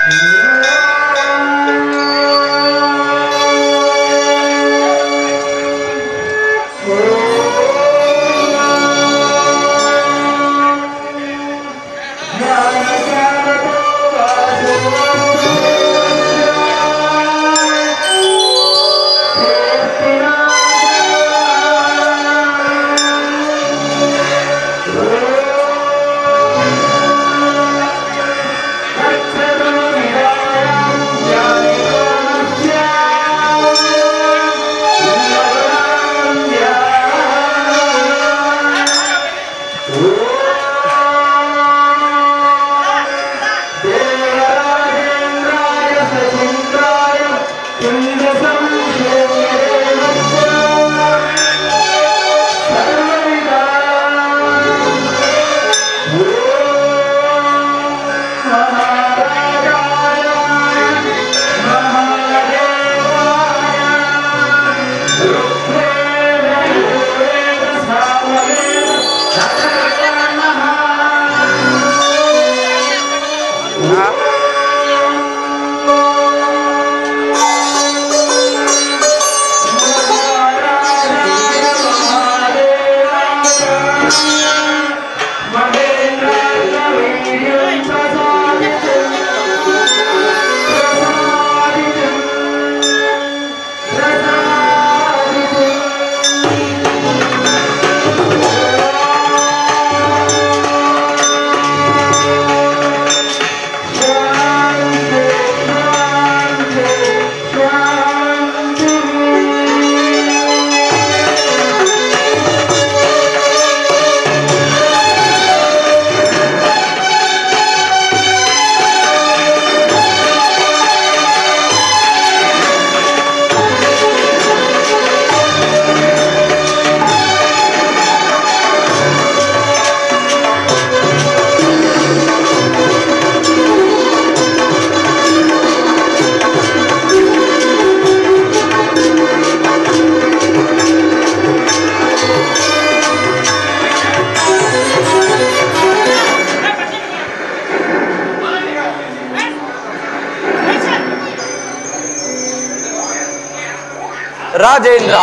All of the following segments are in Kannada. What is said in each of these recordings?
ರಾಜೇಂದ್ರ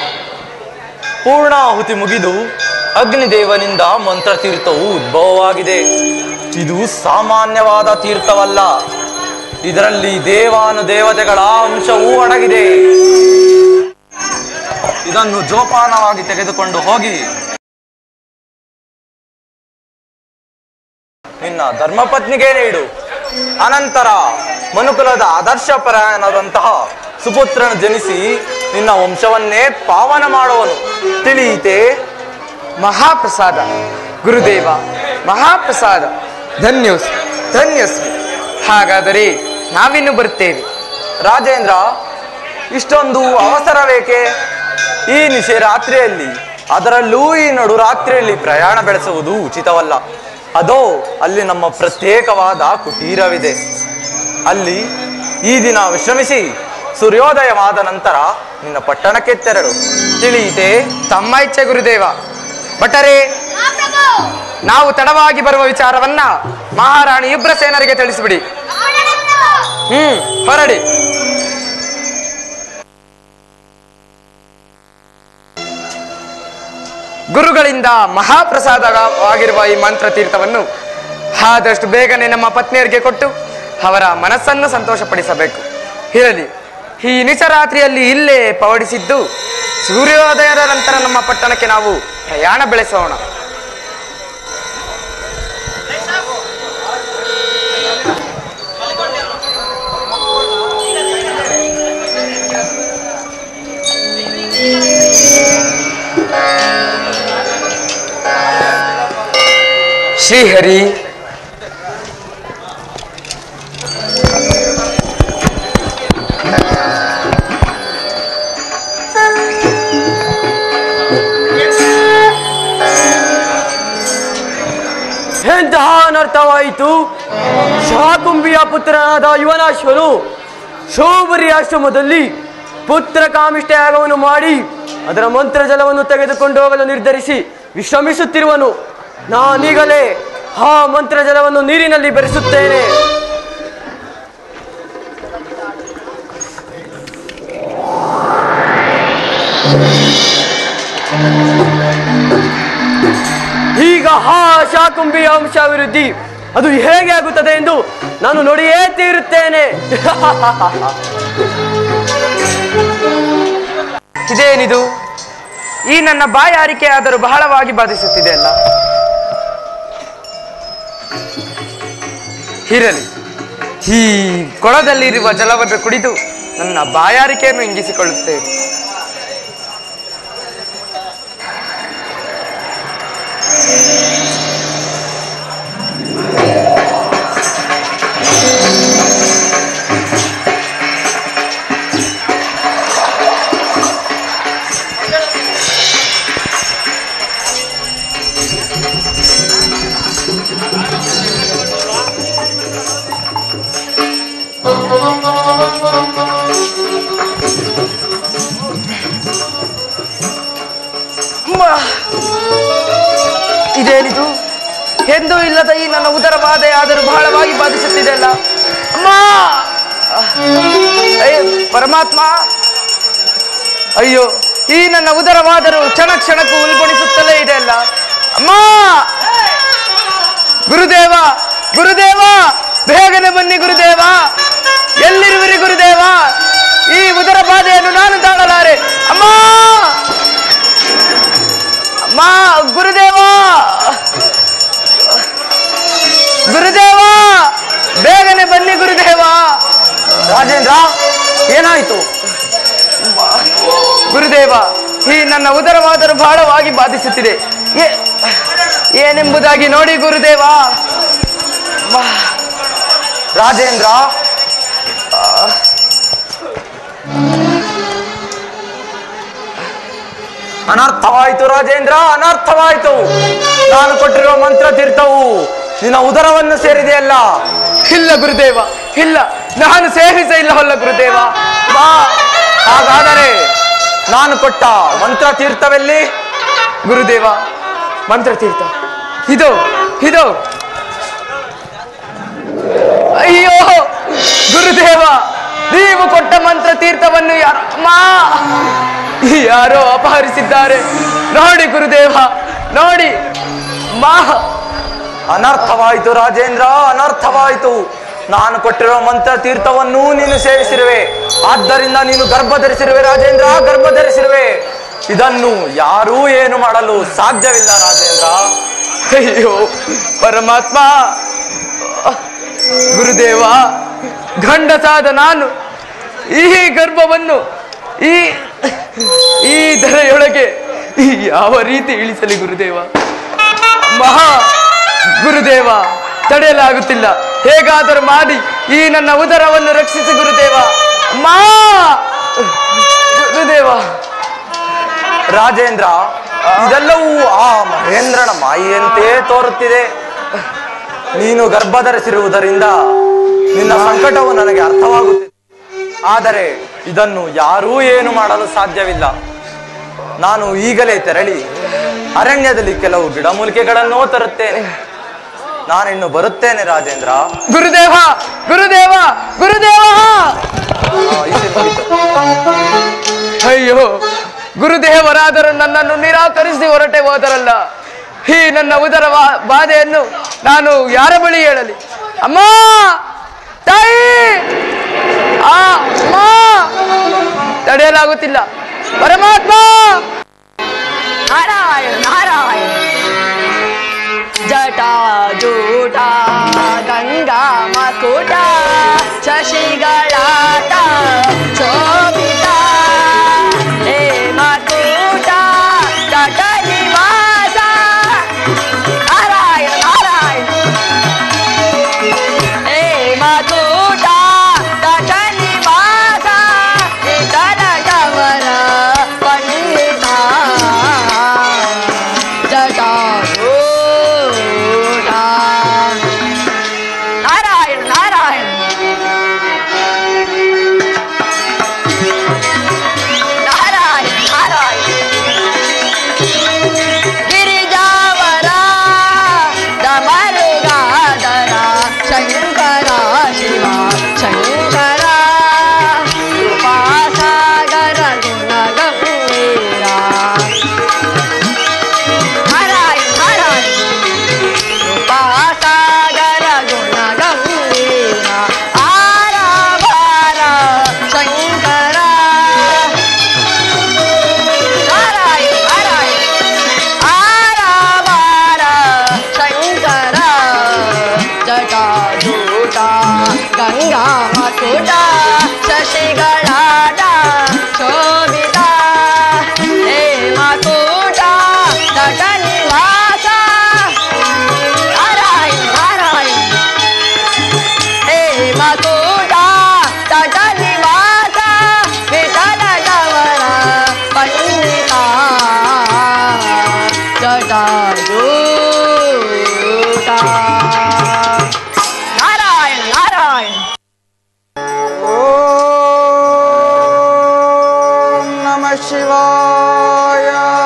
ಪೂರ್ಣಾಹುತಿ ಮುಗಿದು ಅಗ್ನಿದೇವನಿಂದ ಮಂತ್ರ ತೀರ್ಥವು ಉದ್ಭವವಾಗಿದೆ ಇದು ಸಾಮಾನ್ಯವಾದ ತೀರ್ಥವಲ್ಲ ಇದರಲ್ಲಿ ದೇವಾನು ದೇವತೆಗಳ ಅಂಶವೂ ಅಡಗಿದೆ ಇದನ್ನು ಜೋಪಾನವಾಗಿ ತೆಗೆದುಕೊಂಡು ಹೋಗಿ ನಿನ್ನ ಧರ್ಮಪತ್ನಿಗೆ ನೀಡು ಅನಂತರ ಮನುಕುಲದ ಆದರ್ಶಪರಾಯಣದಂತಹ ಸುಪುತ್ರನ ಜನಿಸಿ ನಿನ್ನ ವಂಶವನ್ನೇ ಪಾವನ ಮಾಡುವನು ತಿಳಿಯಿತೆ ಮಹಾಪ್ರಸಾದ ಗುರುದೇವ ಮಹಾಪ್ರಸಾದ ಧನ್ಯೋಸ್ ಧನ್ಯೋಸ್ಮಿ ಹಾಗಾದರೆ ನಾವಿನ್ನು ಬರುತ್ತೇವೆ ರಾಜೇಂದ್ರ ಇಷ್ಟೊಂದು ಅವಸರವೇಕೆ ಈ ನಿಶೆ ರಾತ್ರಿಯಲ್ಲಿ ಅದರಲ್ಲೂ ಈ ನಡು ರಾತ್ರಿಯಲ್ಲಿ ಪ್ರಯಾಣ ಬೆಳೆಸುವುದು ಉಚಿತವಲ್ಲ ಅದೋ ಅಲ್ಲಿ ನಮ್ಮ ಪ್ರತ್ಯೇಕವಾದ ಕುಟೀರವಿದೆ ಅಲ್ಲಿ ಈ ದಿನ ವಿಶ್ರಮಿಸಿ ಸೂರ್ಯೋದಯವಾದ ನಂತರ ನಿನ್ನ ಪಟ್ಟಣಕ್ಕೆ ತೆರಳು ತಿಳಿಯಿತೆ ತಮ್ಮ ಇಚ್ಛೆ ಗುರುದೇವ ಭಟರೇ ನಾವು ತಡವಾಗಿ ಬರುವ ವಿಚಾರವನ್ನ ಮಹಾರಾಣಿ ಇಬ್ರಸೇನರಿಗೆ ತಿಳಿಸಿಬಿಡಿ ಹ್ಮ್ ಹೊರಡಿ ಗುರುಗಳಿಂದ ಮಹಾಪ್ರಸಾದವಾಗಿರುವ ಈ ಮಂತ್ರ ತೀರ್ಥವನ್ನು ಆದಷ್ಟು ಬೇಗನೆ ನಮ್ಮ ಪತ್ನಿಯರಿಗೆ ಕೊಟ್ಟು ಅವರ ಮನಸ್ಸನ್ನು ಸಂತೋಷಪಡಿಸಬೇಕು ಇರಲಿ ಈ ನಿಚರಾತ್ರಿಯಲ್ಲಿ ಇಲ್ಲೇ ಪವಡಿಸಿದ್ದು ಸೂರ್ಯೋದಯದ ನಂತರ ನಮ್ಮ ಪಟ್ಟಣಕ್ಕೆ ನಾವು ಪ್ರಯಾಣ ಬೆಳೆಸೋಣ ಶ್ರೀಹರಿ ಎಂತಹ ಅನರ್ಥವಾಯಿತು ಶಾಕುಂಬಿಯ ಪುತ್ರನಾದ ಯುವನಾಶ್ವನು ಶೋಭರಿ ಆಶ್ರಮದಲ್ಲಿ ಪುತ್ರ ಕಾಮಿಷ್ಠ ಯಾಗವನ್ನು ಮಾಡಿ ಅದರ ಮಂತ್ರ ಜಲವನ್ನು ತೆಗೆದುಕೊಂಡು ಹೋಗಲು ನಿರ್ಧರಿಸಿ ವಿಶ್ರಮಿಸುತ್ತಿರುವನು ನಾನೀಗಲೇ ಆ ಮಂತ್ರ ಜಲವನ್ನು ನೀರಿನಲ್ಲಿ ಬೆರೆಸುತ್ತೇನೆ ಶಾಕುಂಬಿಯ ವಂಶಾಭಿವೃದ್ಧಿ ಅದು ಹೇಗೆ ಆಗುತ್ತದೆ ಎಂದು ನಾನು ನೋಡಿಯೇ ತೀರುತ್ತೇನೆ ಇದೇನಿದು ಈ ನನ್ನ ಬಾಯಾರಿಕೆ ಆದರೂ ಬಹಳವಾಗಿ ಬಾಧಿಸುತ್ತಿದೆ ಅಲ್ಲ ಇರಲಿ ಈ ಕೊಳದಲ್ಲಿರುವ ಜಲವನ್ನು ಕುಡಿದು ನನ್ನ ಬಾಯಾರಿಕೆಯನ್ನು ಇಂಗಿಸಿಕೊಳ್ಳುತ್ತೇನೆ ಅಮ್ಮ! ಇದೇನಿದು ಎಂದೂ ಇಲ್ಲದ ಈ ನನ್ನ ಉದರ ಬಾಧೆ ಆದರೂ ಬಹಳವಾಗಿ ಬಾಧಿಸುತ್ತಿದೆ ಅಲ್ಲ ಅಮ್ಮ ಅಯ್ಯೋ ಪರಮಾತ್ಮ ಅಯ್ಯೋ ಈ ನನ್ನ ಉದರವಾದರೂ ಕ್ಷಣ ಕ್ಷಣಕ್ಕೂ ಉಲ್ಬಣಿಸುತ್ತಲೇ ಇದೆ ಅಲ್ಲ ಅಮ್ಮ ಗುರುದೇವ ಗುರುದೇವ ಬೇಗನೆ ಬನ್ನಿ ಗುರುದೇವ ಎಲ್ಲಿರುವಿರಿ ಗುರುದೇವ ಈ ಉದರ ಬಾಧೆಯನ್ನು ನಾನು ತಾಳಲಾರೆ ಅಮ್ಮ ಅಮ್ಮ ಗುರುದೇವ ಗುರುದೇವ ಬೇಗನೆ ಬನ್ನಿ ಗುರುದೇವ ರಾಜೇಂದ್ರ ಏನಾಯ್ತು ಗುರುದೇವ ಈ ನನ್ನ ಉದರವಾದರೂ ಬಹಳವಾಗಿ ಬಾಧಿಸುತ್ತಿದೆ ಏ- ಏನೆಂಬುದಾಗಿ ನೋಡಿ ಗುರುದೇವ ರಾಜೇಂದ್ರ ಅನರ್ಥವಾಯ್ತು ರಾಜೇಂದ್ರ ಅನರ್ಥವಾಯ್ತು ನಾನು ಕೊಟ್ಟಿರುವ ಮಂತ್ರ ತೀರ್ಥವು ನಿನ್ನ ಉದರವನ್ನು ಸೇರಿದೆಯಲ್ಲ ಇಲ್ಲ ಗುರುದೇವ ಇಲ್ಲ ನಾನು ಸೇವಿಸ ಇಲ್ಲ ಹೊಲ್ಲ ಗುರುದೇವ ಬಾ ಹಾಗಾದರೆ ನಾನು ಕೊಟ್ಟ ಮಂತ್ರ ತೀರ್ಥವೆಲ್ಲಿ ಗುರುದೇವ ಮಂತ್ರ ತೀರ್ಥ ಇದು ಇದು ಅಯ್ಯೋ ಗುರುದೇವ ನೀವು ಕೊಟ್ಟ ಮಂತ್ರ ತೀರ್ಥವನ್ನು ಯಾರೋ ಮಾ ಯಾರೋ ಅಪಹರಿಸಿದ್ದಾರೆ ನೋಡಿ ಗುರುದೇವ ನೋಡಿ ಮಾ ಅನರ್ಥವಾಯಿತು ರಾಜೇಂದ್ರ ಅನರ್ಥವಾಯಿತು ನಾನು ಕೊಟ್ಟಿರುವ ಮಂತ್ರ ತೀರ್ಥವನ್ನು ನೀನು ಸೇವಿಸಿರುವೆ ಆದ್ದರಿಂದ ನೀನು ಗರ್ಭ ಧರಿಸಿರುವೆ ರಾಜೇಂದ್ರ ಗರ್ಭ ಧರಿಸಿರುವೆ ಇದನ್ನು ಯಾರೂ ಏನು ಮಾಡಲು ಸಾಧ್ಯವಿಲ್ಲ ರಾಜೇಂದ್ರ ಅಯ್ಯೋ ಪರಮಾತ್ಮ ಗುರುದೇವ ಗಂಡಸಾದ ನಾನು ಈ ಗರ್ಭವನ್ನು ಈ ಈ ಧರೆಯೊಳಗೆ ಯಾವ ರೀತಿ ಇಳಿಸಲಿ ಗುರುದೇವ ಮಹಾ ಗುರುದೇವ ತಡೆಯಲಾಗುತ್ತಿಲ್ಲ ಹೇಗಾದರೂ ಮಾಡಿ ಈ ನನ್ನ ಉದರವನ್ನು ರಕ್ಷಿಸಿ ಗುರುದೇವ ಮಾ ಗುರುದೇವ ರಾಜೇಂದ್ರ ಇದೆಲ್ಲವೂ ಆ ಮಹೇಂದ್ರನ ಮಾಯಿಯಂತೆ ತೋರುತ್ತಿದೆ ನೀನು ಗರ್ಭ ಧರಿಸಿರುವುದರಿಂದ ನಿನ್ನ ಸಂಕಟವು ನನಗೆ ಅರ್ಥವಾಗುತ್ತಿದೆ ಆದರೆ ಇದನ್ನು ಯಾರೂ ಏನು ಮಾಡಲು ಸಾಧ್ಯವಿಲ್ಲ ನಾನು ಈಗಲೇ ತೆರಳಿ ಅರಣ್ಯದಲ್ಲಿ ಕೆಲವು ಗಿಡಮೂಲಿಕೆಗಳನ್ನೂ ತರುತ್ತೇನೆ ನಾನಿನ್ನು ಬರುತ್ತೇನೆ ರಾಜೇಂದ್ರ ಗುರುದೇವ ಗುರುದೇವ ಗುರುದೇವ ಆ, ಇಸೆ ಮುಗಿತು. ಅಯ್ಯೋ ಗುರುದೇವರಾದರೂ ನನ್ನನ್ನು ನಿರಾಕರಿಸಿ ಹೊರಟೆ ಹೋದರಲ್ಲ ಈ ನನ್ನ ಉದರ ಬಾ- ಬಾಧೆಯನ್ನು ನಾನು ಯಾರ ಬಳಿ ಹೇಳಲಿ ಅಮ್ಮ ತಾಯಿ ಆ ಅಮ್ಮ ತಡೆಯಲಾಗುತ್ತಿಲ್ಲ ಪರಮಾತ್ಮ ನಾರಾಯಣ ನಾರಾಯಣ ಜಟಾ ಜೂಟ ಗಂಗಾ ಮಕುಟ ಶಶಿಗಳಾಟ ಶೋಭಿತ ಹೇ ಮಕುಟ ಜಟ ನಿವಾಸ ನಾರಾಯಣ ನಾರಾಯಣ ಹೇ ಮಕುಟ ಜಟ ನಿವಾಸ ಇತರ ಕವರ ಪಂಡಿತ ಜಟಾಧೂಢ. ನಾರಾಯಣ ನಾರಾಯಣ ನಾರಾಯಣ ನಾರಾಯಣ ಗಿರಿಜಾವರ ದಮರುಗಾದರ ಶಂಕರ ಶಿವ ಶಂಕರ ಕೃಪಾಸಾಗರ ಗುಣಗಂಭೀರ ನಾರಾಯಣ ನಾರಾಯಣ ಗಂಗಾ ಮಕುಟ ಶಶಿಗಳಾದ ಶೋಭಿತ ಹೇ ಮಕುಟ ತಟ ನಿವಾಸ ನಾರಾಯಣ ನಾರಾಯಣ ಹೇ ಮಕುಟ ತಟ ನಿವಾಸ ವಿಠಲ ಗವರ ಪಂಡಿತ ಜಟಾಜೂಟ ನಾರಾಯಣ ನಾರಾಯಣ ಓಂ ನಮ ಶಿವಾಯ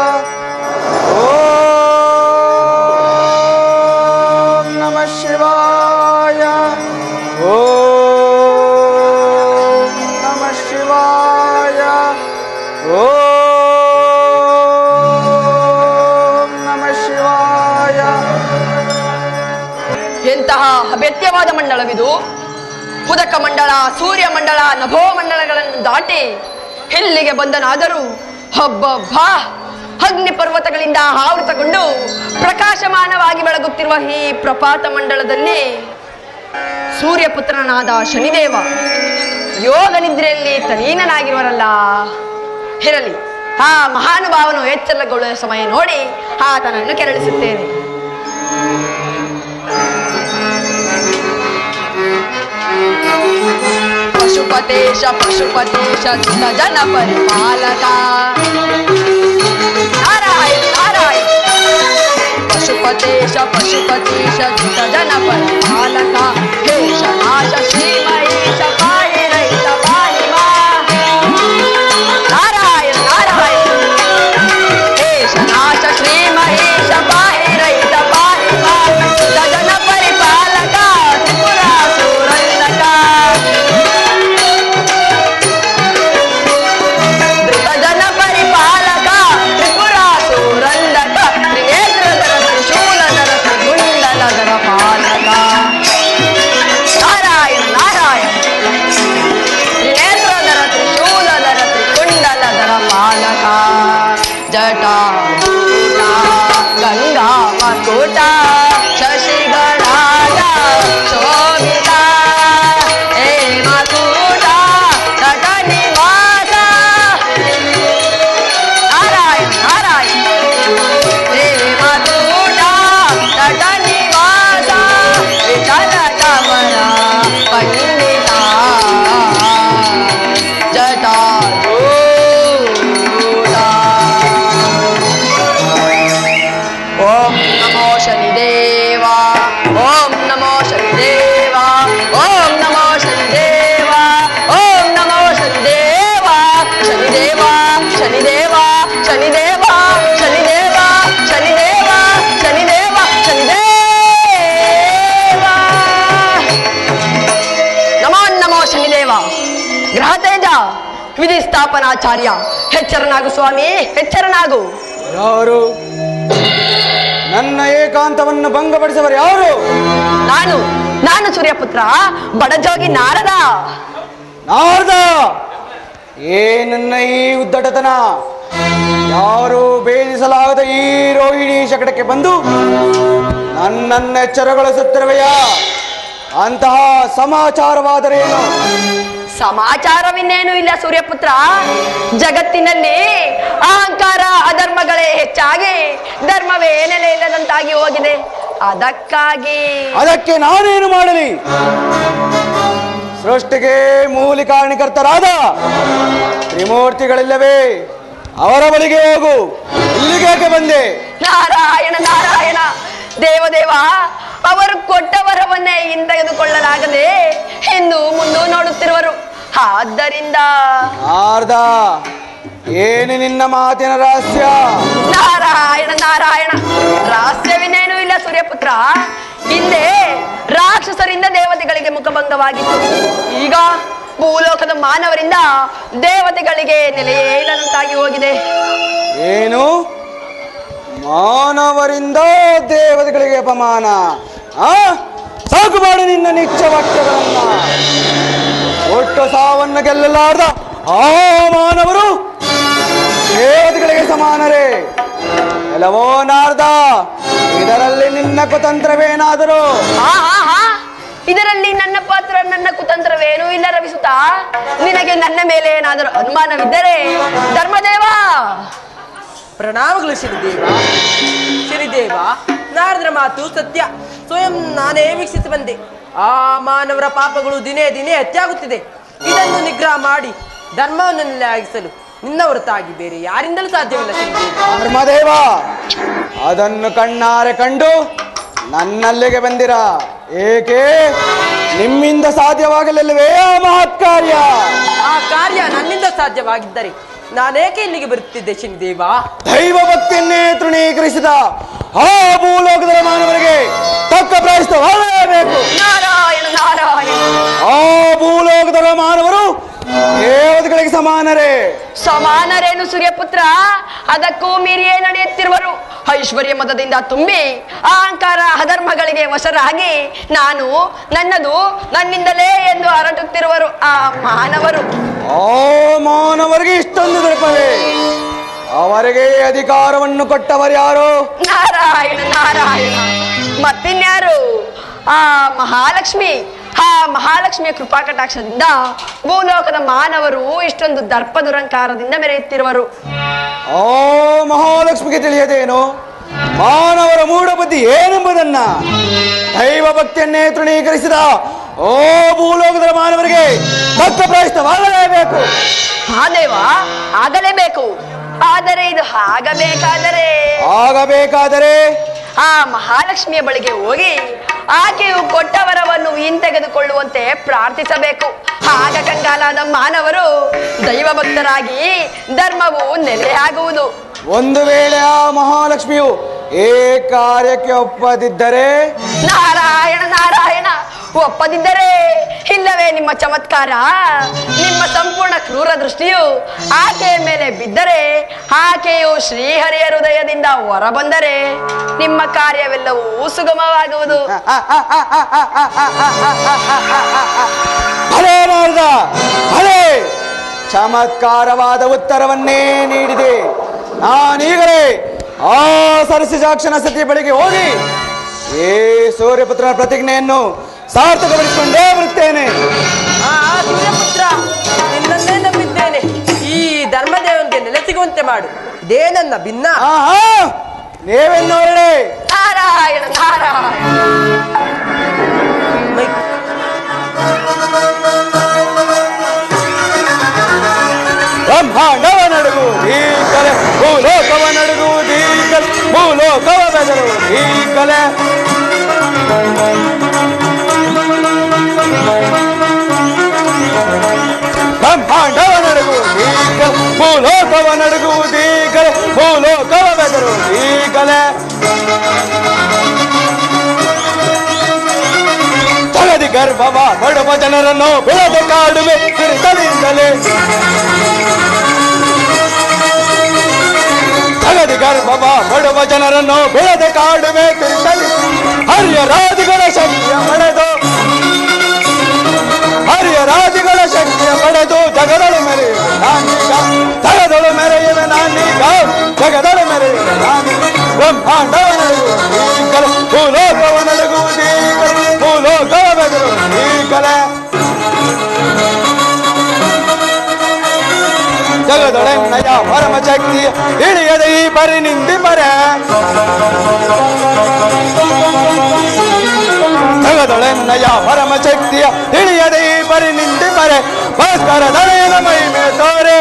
ಓಂ ನಮ ಶಿವಾಯ ಓಂ ನಮ ಶಿವಾಯ ಓಂ ನಮ ಶಿವಾಯ ಎಂತಹ ಅಭ್ಯತ್ಯವಾದ ಮಂಡಳವಿದು ಉದಕ ಮಂಡಳ ಸೂರ್ಯ ಮಂಡಳ ನಭೋ ಮಂಡಳಗಳನ್ನು ದಾಟಿ ಇಲ್ಲಿಗೆ ಬಂದನಾದರೂ ಹಬ್ಬಬ್ಬ ಅಗ್ನಿ ಪರ್ವತಗಳಿಂದ ಆವೃತಗೊಂಡು ಪ್ರಕಾಶಮಾನವಾಗಿ ಬೆಳಗುತ್ತಿರುವ ಈ ಪ್ರಪಾತ ಮಂಡಳದಲ್ಲಿ ಸೂರ್ಯಪುತ್ರನಾದ ಶನಿದೇವ ಯೋಗ ನಿದ್ರೆಯಲ್ಲಿ ತಲೀನನಾಗಿರುವರಲ್ಲ ಇರಲಿ ಆ ಮಹಾನುಭಾವನು ಎಚ್ಚರಗೊಳ್ಳುವ ಸಮಯ ನೋಡಿ ಆತನನ್ನು ಕೆರಳಿಸುತ್ತೇನೆ ಪಶುಪತೇಶ ಪಶುಪತೇಶ ಜನ ಪರಿಪಾಲಕ ನಾರಾಯಣ ನಾರಾಯಣ ಪಶುಪತೇಶ ಪಶುಪತೇಶ ಜನ ಪರಿಪಾಲಕ ಹೇಶ ನಾಶ ಶ್ರೀ ಮಹೇಶ ಪಾಹಿ ರೈತ ಪಾಹಿ ಮಾ ನಾರಾಯಣ ನಾರಾಯಣ ಹೇಶ ನಾಶ ಶ್ರೀ ಮಹೇಶ ಪಾಹಿ ರೈತ ಪಾಹಿ ಮಾ ಜನ ಪರಿಪಾಲಕ ತ್ರಿಪುರಾಸುರಂದಕ ಧೃತಜನ ಪರಿಪಾಲಕ ತ್ರಿಪುರಾಸುರಂದಕ ತ್ರಿನೇತ್ರಧರ ತ್ರಿಶೂಲಧರ ತ್ರಿಗುಂಡಲಧರ ಪಾಲಕ ನಾರಾಯಣ ನಾರಾಯಣ ತ್ರಿನೇತ್ರಧರ ತ್ರಿಶೂಲಧರ ತ್ರಿಕುಂಡಲಧರ ಪಾಲಕ ಜಟಾ ಗಂಗಾ ಮಕುಟ ಶಶಿಗಣಾದ ಶೋಭಿತ ಹೇ ಮಕುಟ ತಟ ನಿವಾಸ ನಾರಾಯಣ ನಾರಾಯಣ ಹೇ ಮಕುಟ ತಟ ನಿವಾಸ ವಿಠಲ ಕಮಲ ಪಂಡಿತ ಜಟಾಜೂಟ ಓಂ ನಮೋ ಶನಿದೇವ ಓಂ ನಮೋ ಶನಿದೇವ ಓಂ ನಮೋ ಶನಿದೇವ ಓಂ ನಮೋ ಶನಿದೇವ ಶನಿದೇವ ಶನಿದೇವ ಶನಿದೇವ ಶನಿದೇವ ಶನಿದೇವ ಶನಿದೇವ ಶನಿದೇವ ನಮೋ ನಮೋ ಶನಿದೇವ ಗ್ರಹ ತೇಜ ವಿಧಿ ಸ್ಥಾಪನಾಚಾರ್ಯ ಎಚ್ಚರನಾಗು ಸ್ವಾಮಿ ಎಚ್ಚರನಾಗು ಯಾರು ನನ್ನ ಏಕಾಂತವನ್ನು ಭಂಗಪಡಿಸವರು ಯಾರು ನಾನು ನಾನು ಸೂರ್ಯಪುತ್ರ ಬಡಜೋಗಿ ನಾರದ ನಾರದ ಏನನ್ನ ಈ ಉದ್ದಟತನ ಯಾರು ಭೇದಿಸಲಾಗದ ಈ ರೋಹಿಣಿ ಶಕಟಕ್ಕೆ ಬಂದು ನನ್ನನ್ನು ಎಚ್ಚರಗೊಳಿಸುತ್ತಿರುವೆಯಾ ಅಂತಹ ಸಮಾಚಾರವಾದರೇನು ಸಮಾಚಾರವಿನ್ನೇನು ಇಲ್ಲ ಸೂರ್ಯಪುತ್ರ ಜಗತ್ತಿನಲ್ಲಿ ಅಹಂಕಾರ ಅಧರ್ಮಗಳೇ ಹೆಚ್ಚಾಗಿ ಧರ್ಮವೇ ನೆಲೆ ಇಲ್ಲದಂತಾಗಿ ಹೋಗಿದೆ ಅದಕ್ಕಾಗಿ ಅದಕ್ಕೆ ನಾನೇನು ಮಾಡಲಿ ಸೃಷ್ಟಿಗೆ ಮೂಲ ಕಾರಣಕರ್ತರಾದ ತ್ರಿಮೂರ್ತಿಗಳಿಲ್ಲವೇ ಅವರ ಬಳಿಗೆ ಹೋಗು ಇಲ್ಲಿಗೆ ಬಂದೆ ನಾರಾಯಣ ನಾರಾಯಣ ದೇವದೇವ ಅವರು ಕೊಟ್ಟ ವರವನ್ನೇ ಹಿಂತೆಗೆದುಕೊಳ್ಳಲಾಗದೆ ಇನ್ನು ಮುಂದೆ ನೋಡುತ್ತಿರುವರು ಆದ್ದರಿಂದ ನಾರ್ದ ಏನು ನಿನ್ನ ಮಾತಿನ ರಹಸ್ಯ ನಾರಾಯಣ ನಾರಾಯಣ ರಹಸ್ಯವಿನ್ನೇನೂ ಇಲ್ಲ ಸೂರ್ಯಪುತ್ರ ಹಿಂದೆ ರಾಕ್ಷಸರಿಂದ ದೇವತೆಗಳಿಗೆ ಮುಖಭಂಗವಾಗಿತ್ತು ಈಗ ಭೂಲೋಕದ ಮಾನವರಿಂದ ದೇವತೆಗಳಿಗೆ ನೆಲೆಯೇ ಇಲ್ಲದಂತಾಗಿ ಹೋಗಿದೆ ಏನು ಮಾನವರಿಂದ ದೇವತೆಗಳಿಗೆ ಅಪಮಾನ ಆ ಸಾಕು ಮಾಡು ನಿನ್ನ ನಿಚ್ಚ ವಾಕ್ಯಗಳನ್ನ ಒಟ್ಟು ಸಾವನ್ನು ಗೆಲ್ಲಲಾರ್ದ ಆ ಮಾನವರು ದೇವತೆಗಳಿಗೆ ಸಮಾನರೇ ಎಲ್ಲವೋ ನಾರ್ದ ಇದರಲ್ಲಿ ನಿನ್ನ ಕುತಂತ್ರವೇನಾದರೂ ಹಾ ಹಾ ಹಾ ಇದರಲ್ಲಿ ನನ್ನ ಪಾತ್ರ ನನ್ನ ಕುತಂತ್ರವೇನೂ ಇಲ್ಲ ರವಿಸುತ ನಿನಗೆ ನನ್ನ ಮೇಲೆ ಏನಾದರೂ ಅನುಮಾನವಿದ್ದರೆ ಧರ್ಮದೇವ ಪ್ರಣಾಮಗಳು ಶ್ರೀದೇವ ಶ್ರೀದೇವ ನಾರದರ ಮಾತು ಸತ್ಯ ಸ್ವಯಂ ನಾನೇ ವೀಕ್ಷಿಸಿ ಬಂದೆ ಆ ಮಾನವರ ಪಾಪಗಳು ದಿನೇ ದಿನೇ ಹೆಚ್ಚಾಗುತ್ತಿದೆ ಇದನ್ನು ನಿಗ್ರಹ ಮಾಡಿ ಧರ್ಮವನ್ನು ನೆಲೆಯಾಗಿಸಲು ನಿನ್ನ ಹೊರತಾಗಿ ಬೇರೆ ಯಾರಿಂದಲೂ ಸಾಧ್ಯವಿಲ್ಲ ಶ್ರೀದೇವ ಧರ್ಮದೇವ ಅದನ್ನು ಕಣ್ಣಾರೆ ಕಂಡು ನನ್ನಲ್ಲಿಗೆ ಬಂದಿರ ಏಕೆ ನಿಮ್ಮಿಂದ ಸಾಧ್ಯವಾಗಲಿಲ್ಲವೇ ಆ ಮಹತ್ ಕಾರ್ಯ ಆ ಕಾರ್ಯ ನನ್ನಿಂದ ಸಾಧ್ಯವಾಗಿದ್ದರೆ ನಾನೇಕೆ ಇಲ್ಲಿಗೆ ಬರುತ್ತಿದ್ದೆ ಶ್ರೀದೇವ ದೈವ ಭಕ್ತಿಯನ್ನೇ ತೃಣೀಕರಿಸಿದ ಆ ಭೂಲೋಕದ ಮಾನವರಿಗೆ ತಕ್ಕ ಪ್ರಾಯಶ್ಚಿತ್ತವಾಗಲೇಬೇಕು ನಾರಾಯಣ ನಾರಾಯಣ ಆ ಭೂಲೋಕದ ಮಾನವರು ದೇವತೆಗಳಿಗೆ ಸಮಾನರೇ ಸಮಾನರೇನು ಸೂರ್ಯಪುತ್ರ ಅದಕ್ಕೂ ಮೀರಿಯೇ ನಡೆಯುತ್ತಿರುವರು ಐಶ್ವರ್ಯ ಮದದಿಂದ ತುಂಬಿ ಅಹಂಕಾರ ಅಧರ್ಮಗಳಿಗೆ ವಶರಾಗಿ ನಾನು ನನ್ನದು ನನ್ನಿಂದಲೇ ಎಂದು ಹರಟುತ್ತಿರುವರು ಆ ಮಾನವರು ಆ ಮಾನವರಿಗೆ ಇಷ್ಟೊಂದು ದರ್ಪವೇ ಅವರಿಗೆ ಅಧಿಕಾರವನ್ನು ಕೊಟ್ಟವರು ಯಾರು ನಾರಾಯಣ ನಾರಾಯಣ ಮತ್ತಿನ್ಯಾರು ಆ ಮಹಾಲಕ್ಷ್ಮಿ ಆ ಮಹಾಲಕ್ಷ್ಮಿಯ ಕೃಪಾ ಕಟಾಕ್ಷದಿಂದ ಭೂಲೋಕದ ಮಾನವರು ಇಷ್ಟೊಂದು ದರ್ಪ ದುರಂಕಾರದಿಂದ ಮೆರೆಯುತ್ತಿರುವರು ಆ ಮಹಾಲಕ್ಷ್ಮಿಗೆ ತಿಳಿಯದೇನು ಮಾನವರ ಮೂಢಬುದ್ಧಿ ಏನೆಂಬುದನ್ನ ದೈವ ಭಕ್ತಿಯನ್ನೇ ತೃಣೀಕರಿಸಿದ ಓ ಭೂಲೋಕದ ಮಾನವರಿಗೆ ತಕ್ಕ ಪ್ರಾಯಶ್ಚಿತ್ತವಾಗಲೇಬೇಕು ಆ ದೇವ ಆಗಲೇಬೇಕು ಆದರೆ ಇದು ಆಗಬೇಕಾದರೆ ಆಗಬೇಕಾದರೆ ಆ ಮಹಾಲಕ್ಷ್ಮಿಯ ಬಳಿಗೆ ಹೋಗಿ ಆಕೆಯು ಕೊಟ್ಟ ವರವನ್ನು ಹಿಂತೆಗೆದುಕೊಳ್ಳುವಂತೆ ಪ್ರಾರ್ಥಿಸಬೇಕು ಆಗ ಕಂಗಾಲಾದ ಮಾನವರು ದೈವ ಭಕ್ತರಾಗಿ ಧರ್ಮವು ನೆಲೆಯಾಗುವುದು ಒಂದು ವೇಳೆ ಆ ಮಹಾಲಕ್ಷ್ಮಿಯು ಏ ಕಾರ್ಯಕ್ಕೆ ಒಪ್ಪದಿದ್ದರೆ ನಾರಾಯಣ ನಾರಾಯಣ ಒಪ್ಪದಿದ್ದರೆ ಇಲ್ಲವೇ ನಿಮ್ಮ ಚಮತ್ಕಾರ ನಿಮ್ಮ ಸಂಪೂರ್ಣ ಕ್ರೂರ ದೃಷ್ಟಿಯು ಆಕೆಯ ಮೇಲೆ ಬಿದ್ದರೆ ಆಕೆಯು ಶ್ರೀಹರಿಯ ಹೃದಯದಿಂದ ಹೊರಬಂದರೆ ನಿಮ್ಮ ಕಾರ್ಯವೆಲ್ಲವೂ ಸುಗಮವಾಗುವುದು ಭಲೇ ನಾರದ ಭಲೇ ಚಮತ್ಕಾರವಾದ ಉತ್ತರವನ್ನೇ ನೀಡಿದೆ ನಾನೀಗಲೇ ಆ ಸರಸಿಜಾಕ್ಷನ ಸತಿ ಬಳಿಗೆ ಹೋಗಿ ಏ ಸೂರ್ಯಪುತ್ರನ ಪ್ರತಿಜ್ಞೆಯನ್ನು ಸಾರ್ಥಕಪಡಿಸಿಕೊಂಡೇ ಬರುತ್ತೇನೆ ಆ ಸೂರ್ಯಪುತ್ರ ನಿನ್ನನ್ನೇ ನಂಬಿದ್ದೇನೆ ಈ ಧರ್ಮದೇವನಿಗೆ ನೆಲೆ ಸಿಗುವಂತೆ ಮಾಡು ಇದೇ ನನ್ನ ಭಿನ್ನ ಆಹಾ ನೀವೆನ್ನೋರಡೆ ನಾರಾಯಣ ನಾರಾಯಣ ಮೈ- ಬ್ರಹ್ಮಾಂಡವ ನಡುಗುವುದೀ ಕಲೆ ಭೂಲೋಕವ ನಡುಗುವುದೀ ಕಲೆ ಭೂಲೋಕವ ಬೆದರುವುದೀ ಕಲೆ ಬ್ರಹ್ಮಾಂಡವ ನಡುಗುವುದೀ ಕಲೆ ಭೂಲೋಕವ ನಡುಗುವುದೀ ಕಲೆ ಭೂಲೋಕವ ಬೆದರುವುದೀ ಕಲೆ ಜಗದಿ ಗರ್ಭವ ಬಡವ ಜನರನ್ನು ಬೆಳೆದ ಕಾಡುವೆ ಕಿರುತಲಿಂದಲೇ ಜಗದಿ ಗರ್ಭವ ಬಡವ ಜನರನ್ನು ಬೆಳೆದ ಕಾಡುವೆ ಕಿರುತಲಿ ಹರಿಯ ರಾಜಗಳ ಶಕ್ತಿಯ ಪಡೆದು ಹರಿಯ ರಾಜಗಳ ಶಕ್ತಿಯ ಪಡೆದು ಜಗದಳು ಮೆರೆಯುವೆ ನಾನೀಗ ಜಗದಳು ಮೆರೆಯುವೆ ನಾನೀಗ ಜಗದಳು ಮೆರೆಯುವೆ ನಾನೀಗ ಬ್ರಹ್ಮಾಂಡವ ನಡುಗುವುದೀಗಲ ಭೂಲೋಕವ ನಡುಗುವುದೀಗಲ ಭೂಲೋಕವ ಬೆದರುವುದೀಗಲ ಜಗದೊಳೆನ್ನಯ ಪರಮ ಶಕ್ತಿಯ ಇಳಿಯದ ಈ ಪರಿ ನಿಂದಿ ಪರೆ ಜಗದೊಳೆನ್ನಯ ಪರಮ ಶಕ್ತಿಯ ಇಳಿಯದ ಈ ಪರಿ ನಿಂದಿ ಪರೆ ಭಾಸ್ಕರ ದಳೆಯನ ಮಹಿಮೆ ತೋರೆ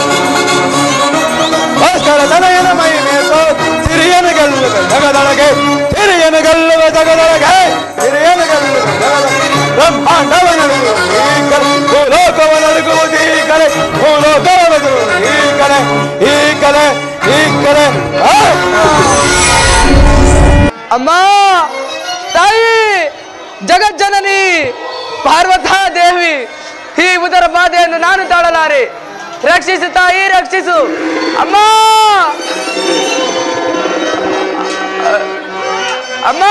ಭಾಸ್ಕರ ದಳೆಯನ ಮಹಿಮೆ ತೋರೆ ಸಿರಿಯನ ಗೆಲ್ಲುವ ಜಗದೊಳಗೆ ಸಿರಿಯನ ಗೆಲ್ಲುವ ಜಗದೊಳಗೆ ಸಿರಿಯನ ಗೆಲ್ಲುವ ಜಗದೊಳಗೆ ಬ್ರಹ್ಮಾಂಡವ ನಡುಗುವುದು ಈ ಕಲೆ ಭೂಲೋಕವ ನಡುಗುವುದು ಈ ಕಲೆ ಭೂಲೋಕವ ನಡುಗುವುದು ಈ ಕಲೆ ಈ ಕಲೆ ಈ ಕಲೆ ಆ! ಅಮ್ಮ ತಾಯಿ ಜಗಜ್ಜನನಿ ಪಾರ್ವತಾ ದೇವಿ ಈ ಉದರ ಬಾಧೆಯನ್ನು ನಾನು ತಾಳಲಾರೆ ರಕ್ಷಿಸು ತಾಯಿ ರಕ್ಷಿಸು ಅಮ್ಮ ಅಮ್ಮ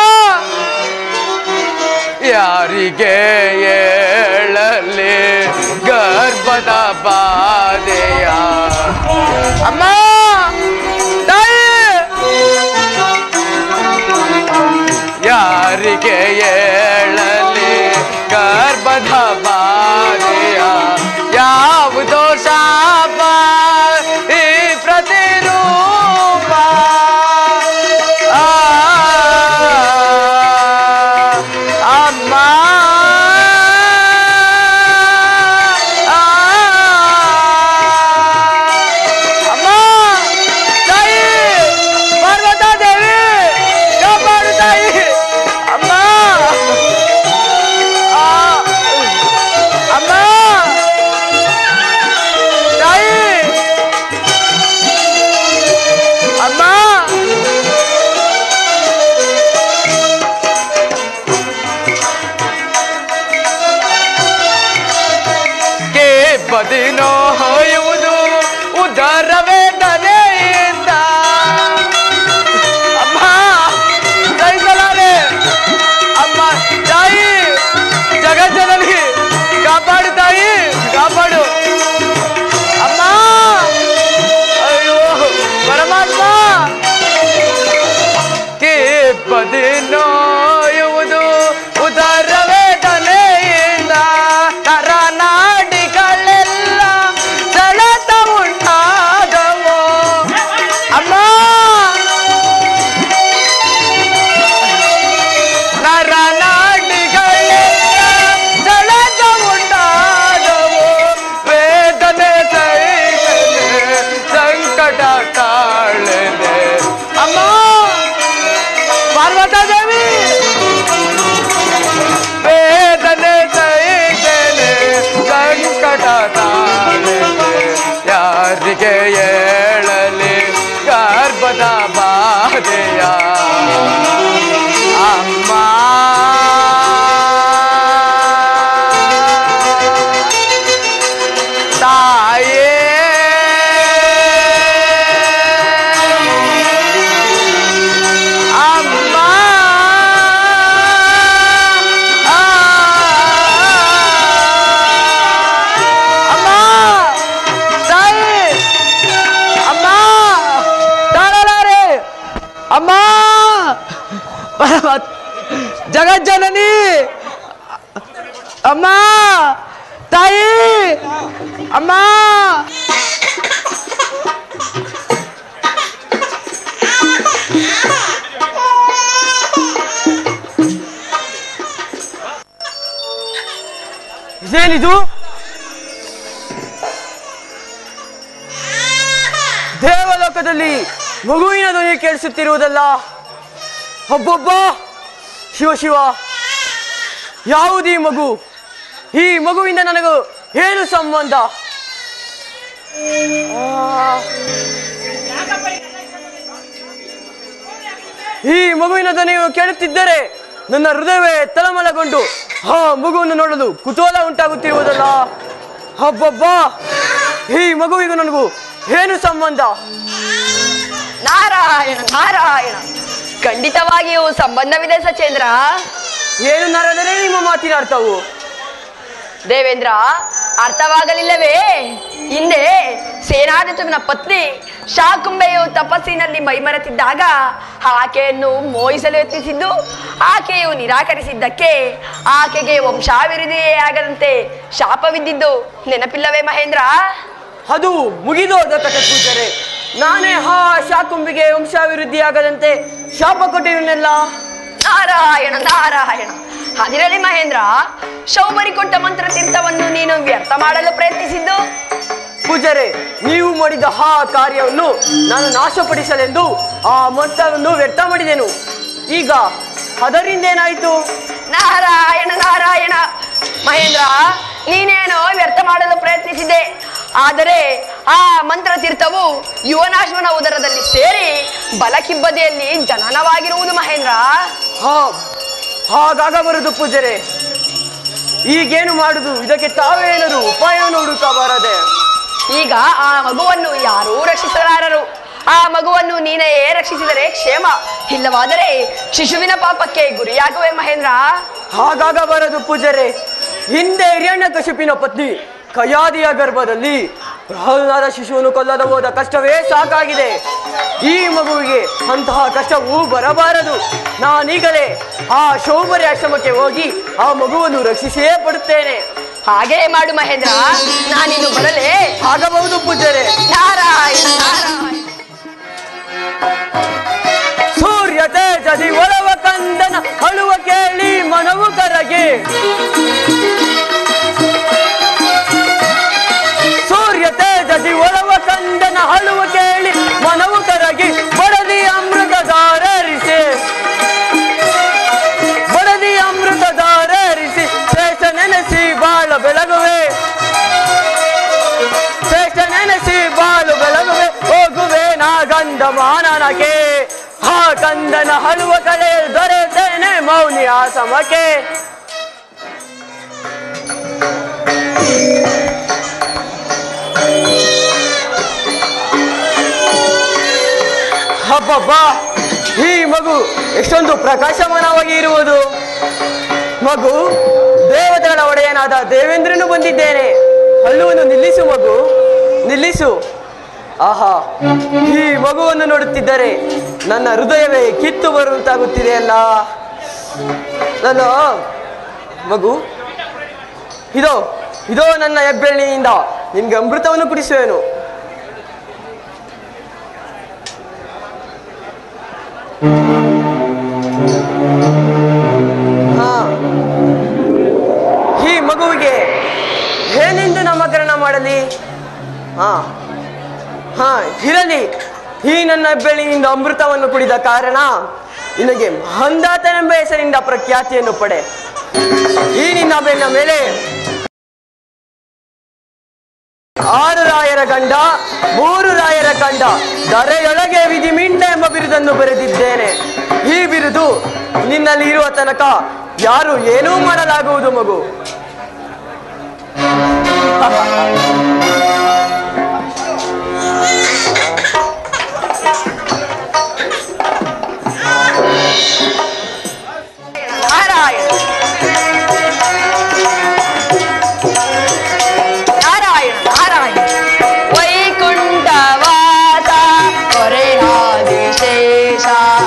ಯಾರಿಗೆ ಹೇಳಲಿ ಗರ್ಭದ ಬಾಧೆಯ ಅಮ್ಮ ತಾಯಿ ಯಾರಿಗೆ ಹೇಳಲಿ ಗರ್ಭದ ಬಾಧೆಯ ಯಾವುದೋ ಶಾಪ ಈ ಪ್ರತಿರೂಪ ಆ, ಅಮ್ಮ ಆ, ಅಮ್ಮ ತಾಯಿ ಪಾರ್ವತಾ ದೇವಿ ಕಾಪಾಡು ತಾಯಿ ಅಮ್ಮ ಆ, ಅಮ್ಮ ತಾಯಿ ಅಮ್ಮ ಕೆ ಬದಿನೋ ಹೊಯುವುದು ಉದರ ವೇದನೆಯಿಂದ ಅಮ್ಮ ಸಹಿಸಲಾರೆ ಅಮ್ಮ ತಾಯಿ ಜಗಜ್ಜನನಿ ಕಾಪಾಡು ತಾಯಿ ಕಾಪಾಡು ಅಮ್ಮ ಅಯ್ಯೋ ಪರಮಾತ್ಮ ಕೆ ಬದಿನೋಯುವುದು ಉದರ ವೇದನೆಯಿಂದ ನರನಾಡಿಗಳೆಲ್ಲ ಸೆಳೆತ ಉಂಟಾದವು ಅಮ್ಮ ನರನಾಡಿಗಳೆಲ್ಲ ಸೆಳೆತ ಉಂಟಾದವು ವೇದನೆ ಸಹಿಸದೆ ಸಂಕಟ ತಾಳದೆ ಅಮ್ಮ ಪಾರ್ವತಾ ದೇವಿ ವೇದನೆ ಸಹಿಸನೆ ಸಂಕಟ ತಾಳದೆ ಯಾರಿಗೆ ಹೇಳಲಿ ಗರ್ಭದ ಬಾಧೆಯ ಅಮ್ಮ ತಾಯೇ ಅಮ್ಮ ಆ, ಅಮ್ಮ ತಾಯಿ ಅಮ್ಮ ತಾಳಲಾರೆ ಅಮ್ಮ ಪರಮಾತ್- ಜಗಜ್ಜನನಿ ಅಮ್ಮ ತಾಯಿ ಅಮ್ಮ ಇದೇನಿದು ದೇವಲೋಕದಲ್ಲಿ ಮಗುವಿನ ಧ್ವನಿ ಕೇಳಿಸುತ್ತಿರುವುದಲ್ಲ ಒಬ್ಬೊಬ್ಬ ಶಿವ ಶಿವ ಯಾವುದೀ ಮಗು ಈ ಮಗುವಿಂದ ನನಗೂ ಏನು ಸಂಬಂಧ ಆ. ಈ ಮಗುವಿನ ಧ್ವನಿಯು ಕೇಳುತ್ತಿದ್ದರೆ ನನ್ನ ಹೃದಯವೇ ತಳಮಳಗೊಂಡು ಆ ಮಗುವನ್ನು ನೋಡಲು ಕುತೂಹಲ ಉಂಟಾಗುತ್ತಿರುವುದಲ್ಲ ಹಬ್ಬಬ್ಬ ಈ ಮಗುವಿಗೂ ನನಗೂ ಏನು ಸಂಬಂಧ ನಾರಾಯಣ ನಾರಾಯಣ ಖಂಡಿತವಾಗಿಯೂ ಸಂಬಂಧವಿದೆ ಸಚೇಂದ್ರ ಏನು ನರದರೆ ನಿಮ್ಮ ಮಾತಿನ ಅರ್ಥವು ದೇವೇಂದ್ರ ಅರ್ಥವಾಗಲಿಲ್ಲವೇ ಹಿಂದೆ ಸೇನಾಧಿತನ ಪತ್ನಿ ಶಾಕುಂಬೆಯು ತಪಸ್ಸಿನಲ್ಲಿ ಮೈಮರೆತಿದ್ದಾಗ ಆಕೆಯನ್ನು ಮೋಹಿಸಲು ಯತ್ನಿಸಿದ್ದು ಆಕೆಯು ನಿರಾಕರಿಸಿದ್ದಕ್ಕೆ ಆಕೆಗೆ ವಂಶಾಭಿವೃದ್ಧಿಯೇ ಆಗದಂತೆ ಶಾಪವಿದ್ದಿದ್ದು ನೆನಪಿಲ್ಲವೇ ಮಹೇಂದ್ರ ಅದು ಮುಗಿದೋದ ಕಥೆ ಪೂಜರೆ ನಾನೇ ಹಾ ಶಾಕುಂಬಿಗೆ ವಂಶಾಭಿವೃದ್ಧಿ ಆಗದಂತೆ ಶಾಪ ಕೊಟ್ಟಿರುವನೆಲ್ಲ ನಾರಾಯಣ ನಾರಾಯಣ ಅದಿರಲಿ ಮಹೇಂದ್ರ ಶೌಬರಿ ಕೊಟ್ಟ ಮಂತ್ರ ತೀರ್ಥವನ್ನು ನೀನು ವ್ಯರ್ಥ ಮಾಡಲು ಪ್ರಯತ್ನಿಸಿದ್ದು ಪೂಜರೆ ನೀವು ಮಾಡಿದ ಆ ಕಾರ್ಯವನ್ನು ನಾನು ನಾಶಪಡಿಸಲೆಂದು ಆ ಮಂತ್ರವನ್ನು ವ್ಯರ್ಥ ಮಾಡಿದೆನು ಈಗ ಅದರಿಂದ ಏನಾಯಿತು ನಾರಾಯಣ ನಾರಾಯಣ ಮಹೇಂದ್ರ ನೀನೇನೋ ವ್ಯರ್ಥ ಮಾಡಲು ಪ್ರಯತ್ನಿಸಿದೆ ಆದರೆ ಆ ಮಂತ್ರ ತೀರ್ಥವು ಯುವನಾಶ್ವನ ಉದರದಲ್ಲಿ ಸೇರಿ ಬಲಕಿಬ್ಬದಿಯಲ್ಲಿ ಜನನವಾಗಿರುವುದು ಮಹೇಂದ್ರ ಹಾ ಹಾಗಾಗಬಾರದು ಪೂಜರೆ ಈಗೇನು ಮಾಡುದು ಇದಕ್ಕೆ ತಾವೇನರು ಉಪಾಯವನ್ನು ಹುಡುಕಬಾರದೆ ಈಗ ಆ ಮಗುವನ್ನು ಯಾರೂ ರಕ್ಷಿಸಲಾರರು ಆ ಮಗುವನ್ನು ನೀನೇ ರಕ್ಷಿಸಿದರೆ ಕ್ಷೇಮ ಇಲ್ಲವಾದರೆ ಶಿಶುವಿನ ಪಾಪಕ್ಕೆ ಗುರಿಯಾಗುವೆ ಮಹೇಂದ್ರ ಹಾಗಾಗಬಾರದು ಪೂಜರೆ ಹಿಂದೆ ಹಿರಣ್ಯ ಕಶಿಪಿನ ಪತ್ನಿ ಕಯಾದಿಯ ಗರ್ಭದಲ್ಲಿ ಪ್ರಹ್ಲಾದ ಶಿಶುವನ್ನು ಕೊಲ್ಲದ ಹೋದ ಕಷ್ಟವೇ ಸಾಕಾಗಿದೆ ಈ ಮಗುವಿಗೆ ಅಂತಹ ಕಷ್ಟವೂ ಬರಬಾರದು ನಾನೀಗಲೇ ಆ ಶೌಬರಿ ಆಶ್ರಮಕ್ಕೆ ಹೋಗಿ ಆ ಮಗುವನ್ನು ರಕ್ಷಿಸಿಯೇ ಪಡುತ್ತೇನೆ ಹಾಗೇ ಮಾಡು ಮಹೇಂದ್ರ ನಾನಿನ್ನು ಬರಲೇ ಆಗಬಹುದು ಪೂಜಾರೆ ನಾರಾಯಣ ನಾರಾಯಣ ಸೂರ್ಯ ತೇಜದಿ ಒಳವ ಕಂದನ ಅಳುವ ಕೇಳಿ ಮನವು ಕರಗಿ ಸೂರ್ಯ ತೇಜದಿ ಒಳವ ಕಂದನ ಅಳುವ ಕೇಳಿ ಮನವು ಕರಗಿ ಬಡದಿ ಅಮೃತದಾರರಿಸಿ ಬಡದಿ ಅಮೃತದಾರರಿಸಿ ಶ್ರೇಷ್ಠ ನೆನೆಸಿ ಬಾಳ ಬೆಳಗುವೆ ಶ್ರೇಷ್ಠ ನೆನೆಸಿ ಬಾಳು ಬೆಳಗುವೆ ಹೋಗುವೆ ನಾ ಗಂಧ ಮಾನನಕ್ಕೆ ಆ ಕಂದನ ಹಳುವ ಕಡೆ ದೊರೆತೇನೆ ಮೌನಿ ಆಸಮಕ್ಕೆ ಹಬ್ಬಬ್ಬ ಈ ಮಗು ಎಷ್ಟೊಂದು ಪ್ರಕಾಶಮಾನವಾಗಿ ಇರುವುದು ಮಗು ದೇವತೆಗಳ ಒಡೆಯನಾದ ದೇವೇಂದ್ರನು ಬಂದಿದ್ದೇನೆ ಹಲ್ಲುವನ್ನು ನಿಲ್ಲಿಸು ಮಗು ನಿಲ್ಲಿಸು ಆಹಾ ಈ ಮಗುವನ್ನು ನೋಡುತ್ತಿದ್ದರೆ ನನ್ನ ಹೃದಯವೇ ಕಿತ್ತು ಬರುವಂತಾಗುತ್ತಿದೆ ಅಲ್ಲ ನಾನು ಮಗು ಇದೋ ಇದೋ ನನ್ನ ಹೆಬ್ಬೆಳ್ಳಿಯಿಂದ ನಿಮ್ಗೆ ಅಮೃತವನ್ನು ಕುಡಿಸುವೆನು ಹಾ ಈ ಮಗುವಿಗೆ ಏನೆಂದು ನಾಮಕರಣ ಮಾಡಲಿ ಹಾ ಹಾ ಇರಲಿ ಈ ನನ್ನ ಬೆಳ್ಳಿಯಿಂದ ಅಮೃತವನ್ನು ಕುಡಿದ ಕಾರಣ ನಿನಗೆ ಮಂದಾತನೆಂಬ ಹೆಸರಿಂದ ಪ್ರಖ್ಯಾತಿಯನ್ನು ಪಡೆ ಈ ನಿನ್ನ ಬೆನ್ನ ಮೇಲೆ ಆರು ರಾಯರ ಗಂಡ ಮೂರು ರಾಯರ ಗಂಡ ದರೆಯೊಳಗೆ ವಿಧಿ ಮಿಂಡ ಎಂಬ ಬಿರುದನ್ನು ಬರೆದಿದ್ದೇನೆ ಈ ಬಿರುದು ನಿನ್ನಲ್ಲಿ ಇರುವ ತನಕ ಯಾರು ಏನೂ ಮಾಡಲಾಗುವುದು ಮಗು ನಾರಾಯಣ ನಾರಾಯಣ ನಾರಾಯಣ ವೈಕುಂಠವಾಸ ಹೊರೆಯಾದಿಶೇಷ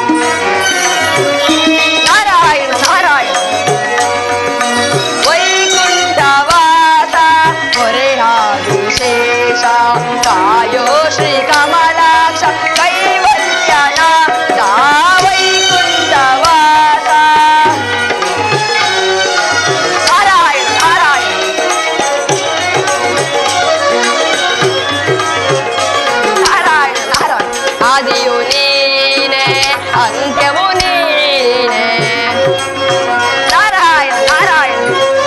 ನಾರಾಯಣ ನಾರಾಯಣ ವೈಕುಂಠವಾಸ ಹೊರೆಯಾದಿಶೇಷ ಕಾಯೋ ಶ್ರೀ ಕಮಲಾಕ್ಷ ಕೈವಲ್ಯನ ದಾ ವೈಕುಂಠವಾಸ ನಾರಾಯಣ ನಾರಾಯಣ ನಾರಾಯಣ ನಾರಾಯಣ ಆದಿಯು ನೀನೆ ಅಂತ್ಯವು ನೀನೆ ನಾರಾಯಣ ನಾರಾಯಣ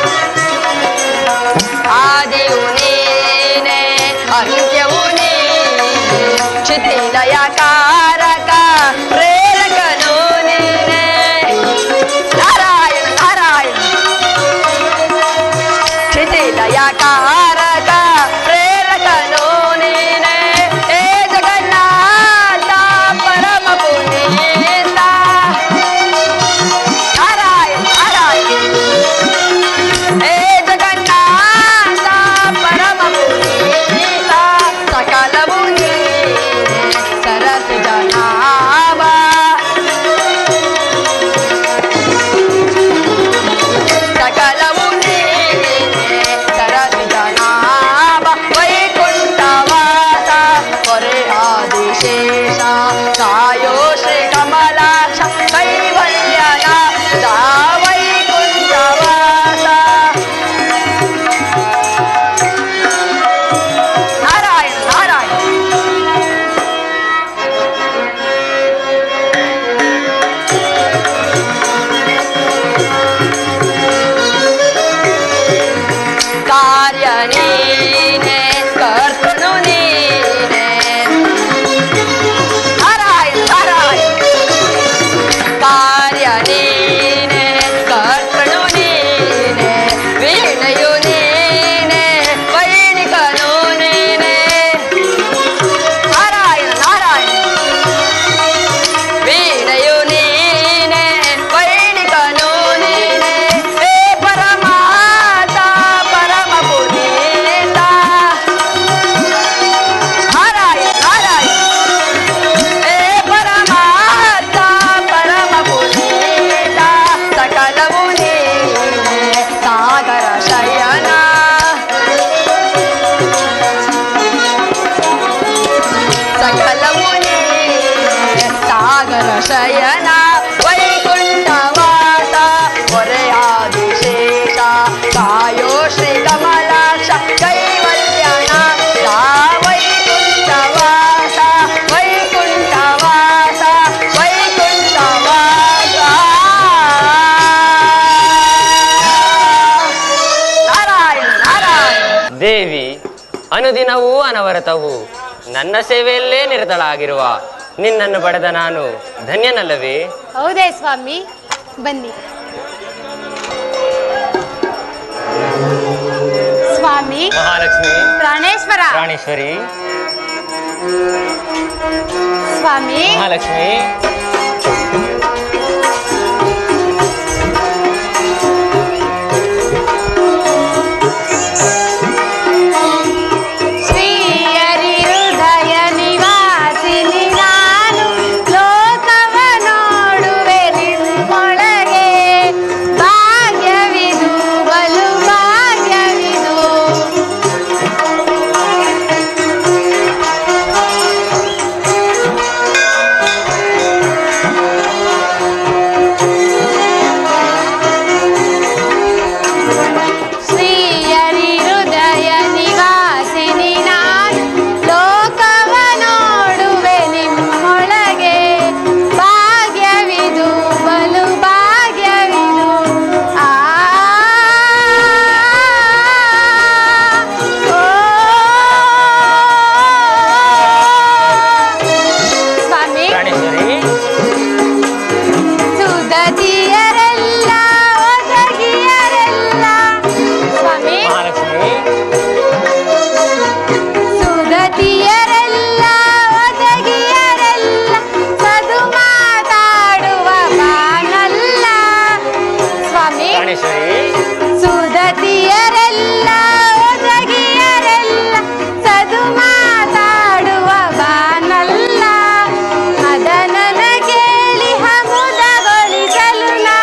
ಆದಿಯು ನೀನೆ ಅಂತ್ಯವು ನೀನೆ ಕ್ಷಿತಿಲಯ ಕಾರಕ ಪ್ರೇರಕನು ನೀನೆ ನಾರಾಯಣ ನಾರಾಯಣ ಕ್ಷಿತಿಲಯ ಕಾರಕ ಪ್ರೇರಕನು ನೀನೆ ಹೇ ಜಗನ್ನಾಥ ಪರಮ ಪುನೀತ ನಾರಾಯಣ ನಾರಾಯಣ ಹೇ ಜಗನ್ನಾಥ ಪರಮ ಪುನೀತ ಸಕಲವು ನೀನೆ ಸರಸ ಜನಾಭ ಸಕಲವು ನೀನೆ ಸರಸಿ ಜನಾಭ ವೈಕುಂಠವಾಸ ಹೊರೆ ಆದಿಶೇಷ ಕಾಯೋ ಶ್ರೀ ಕಮಲಾಕ್ಷ ಕೈವಲ್ಯನ ದಾ ವೈಕುಂಠವಾಸ ನಾರಾಯಣ ನಾರಾಯಣ ಕಾರ್ಯ ನೀನೆ ಕರ್ತನು ನೀನೆ ನಾರಾಯಣ ನಾರಾಯಣ ಕಾರ್ಯ ನೀನೆ ಕರ್ತನು ನೀನೆ ವೀಣೆಯು ನೀನೆ ವೈಣಿಕನು ನೀನೆ ನಾರಾಯಣ ನಾರಾಯಣ ವೀಣೆಯು ನೀನೆ ವೈಣಿಕನು ನೀನೆ ಹೇ ಪರಮಾತ ಪರಮ ಪುನೀತ ನಯನ ವೈಕುಂಠವಾಸ ಹೊರೆಯಾದಿಶೇಷ ಕಾಯೋ ಶ್ರೀ ಕಮಲಾಕ್ಷ ಕೈವಲ್ಯನ ವೈಕುಂಠವಾಸ ವೈಕುಂಠವಾಸ ವೈಕುಂಠವಾಸ ನಾರಾಯಣ ನಾರಾಯಣ ದೇವಿ ಅನುದಿನವೂ ಅನವರತವು ನನ್ನ ಸೇವೆಯಲ್ಲೇ ನಿರತಳಾಗಿರುವ ನಿನ್ನನ್ನು ಪಡೆದ ನಾನು ಧನ್ಯನಲ್ಲವೇ ಹೌದೇ ಸ್ವಾಮಿ ಬನ್ನಿ ಸ್ವಾಮಿ ಮಹಾಲಕ್ಷ್ಮಿ ಪ್ರಾಣೇಶ್ವರ ಪ್ರಾಣೇಶ್ವರಿ ಸ್ವಾಮಿ ಮಹಾಲಕ್ಷ್ಮಿ ಶ್ರೀಯರಿ ಹೃದಯ ನಿವಾಸಿನಿ ನಾನು ಲೋಕವ ನೋಡುವೆ ನಿಮ್ಮೊಳಗೆ ಭಾಗ್ಯವಿದು ಬಲು ಭಾಗ್ಯವಿದು ಶ್ರೀಯರಿ ಹೃದಯ ನಿವಾಸಿನಿ ನಾನು ಲೋಕವ ನೋಡುವೆ ನಿಮ್ಮೊಳಗೆ ಭಾಗ್ಯವಿದು ಬಲು ಭಾಗ್ಯವಿದು ಆ ಓ. ಸ್ವಾಮಿ ಪ್ರಾಣೇಶ್ವರಿ ಸುದತಿಯರೆಲ್ಲ ಒದಗಿಯರೆಲ್ಲ ಸ್ವಾಮಿ ಮಹಾಲಕ್ಷ್ಮಿ ಸುದತಿಯರೆಲ್ಲ ಒದಗಿಯರೆಲ್ಲ ಸದು ಮಾತಾಡುವ ಬಾನಲ್ಲ ಸ್ವಾಮಿ ಪ್ರಾಣೇಶ್ವರಿ ಸುದತಿಯರೆಲ್ಲ ಒದಗಿಯರೆಲ್ಲ ಸದು ಮಾತಾಡುವ ಬಾನಲ್ಲ ಅದನನ ಕೇಳಿ ಹಮುದಗೊಳಿಸಲು ನಾ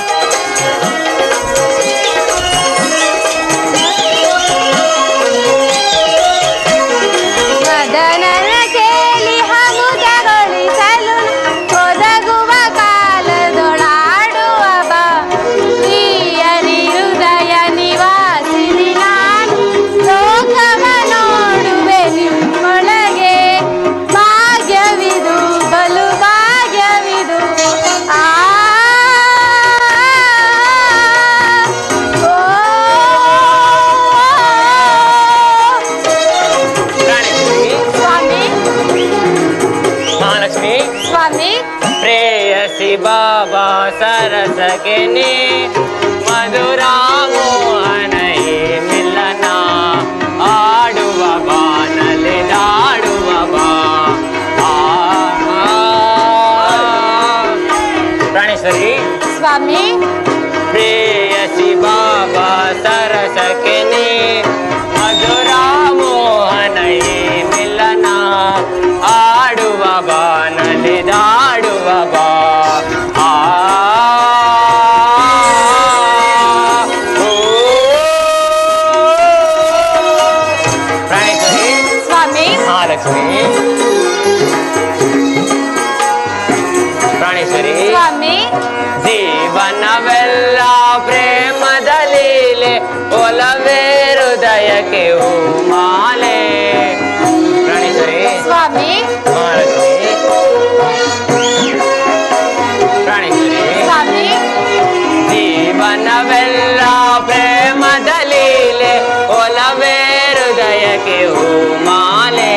ಮದನನ ಕೇಳಿ ಹಮುದಗೊಳಿಸಲು ಒದಗುವ ಕಾಲದೊಳಾಡುವ ಬಾ ಪ್ರಿಯರಿ ಹೃದಯ ನಿವಾಸಿನಿ ನಾನು ಲೋಕವ ನೋಡುವೆ ನಿಮ್ಮೊಳಗೆ ಭಾಗ್ಯವಿದು ಬಲು ಭಾಗ್ಯವಿದು ಆ ಪ್ರಾಣೇಶ್ವರಿ ಸ್ವಾಮಿ ಮಹಾಲಕ್ಷ್ಮಿ ಸ್ವಾಮಿ ಪ್ರೇಯಸಿ ಬಾಬಾ ಸರಸಗೆ ನೀ ಮಧುರ ಮೋಹನಯೇ ಮಿಲನ ಆಡುವ ಬಾನಲ್ಲಿ ದಾಡುವ ಬಾ ಆ, ಆ. ಪ್ರಾಣೇಶ್ವರಿ ಸ್ವಾಮಿ ಪ್ರೇಯಸಿ ಬಾಬಾ ಸರಸಕ್ಕೆ ನೀ ಮಧುರ ಮೋಹನಯೇ ಮಿಲನ ಆಡುವ ಬಾನಲ್ಲಿ ದಾಡುವ ಬಾ ಆ ಓ. ಪ್ರಾಣೇಶ್ವರಿ ಸ್ವಾಮಿ ಮಹಾಲಕ್ಷ್ಮಿ ಪ್ರಾಣೇಶ್ವರಿ ಸ್ವಾಮಿ ಜೀವನವೆಲ್ಲ ಪ್ರೇಮದ ಲೀಲೆ ಒಲವೇ ಹೃದಯಕ್ಕೆ ಹೂ ಮಾಲೆ ಪ್ರಾಣೇಶ್ವರಿ ಸ್ವಾಮಿ ಮಹಾಲಕ್ಷ್ಮಿ ಪ್ರಾಣೇಶ್ವರಿ ಸ್ವಾಮಿ ಜೀವನವೆಲ್ಲ ಪ್ರೇಮದ ಲೀಲೆ ಒಲವೇ ಹೃದಯಕ್ಕೆ ಹೂ ಮಾಲೆ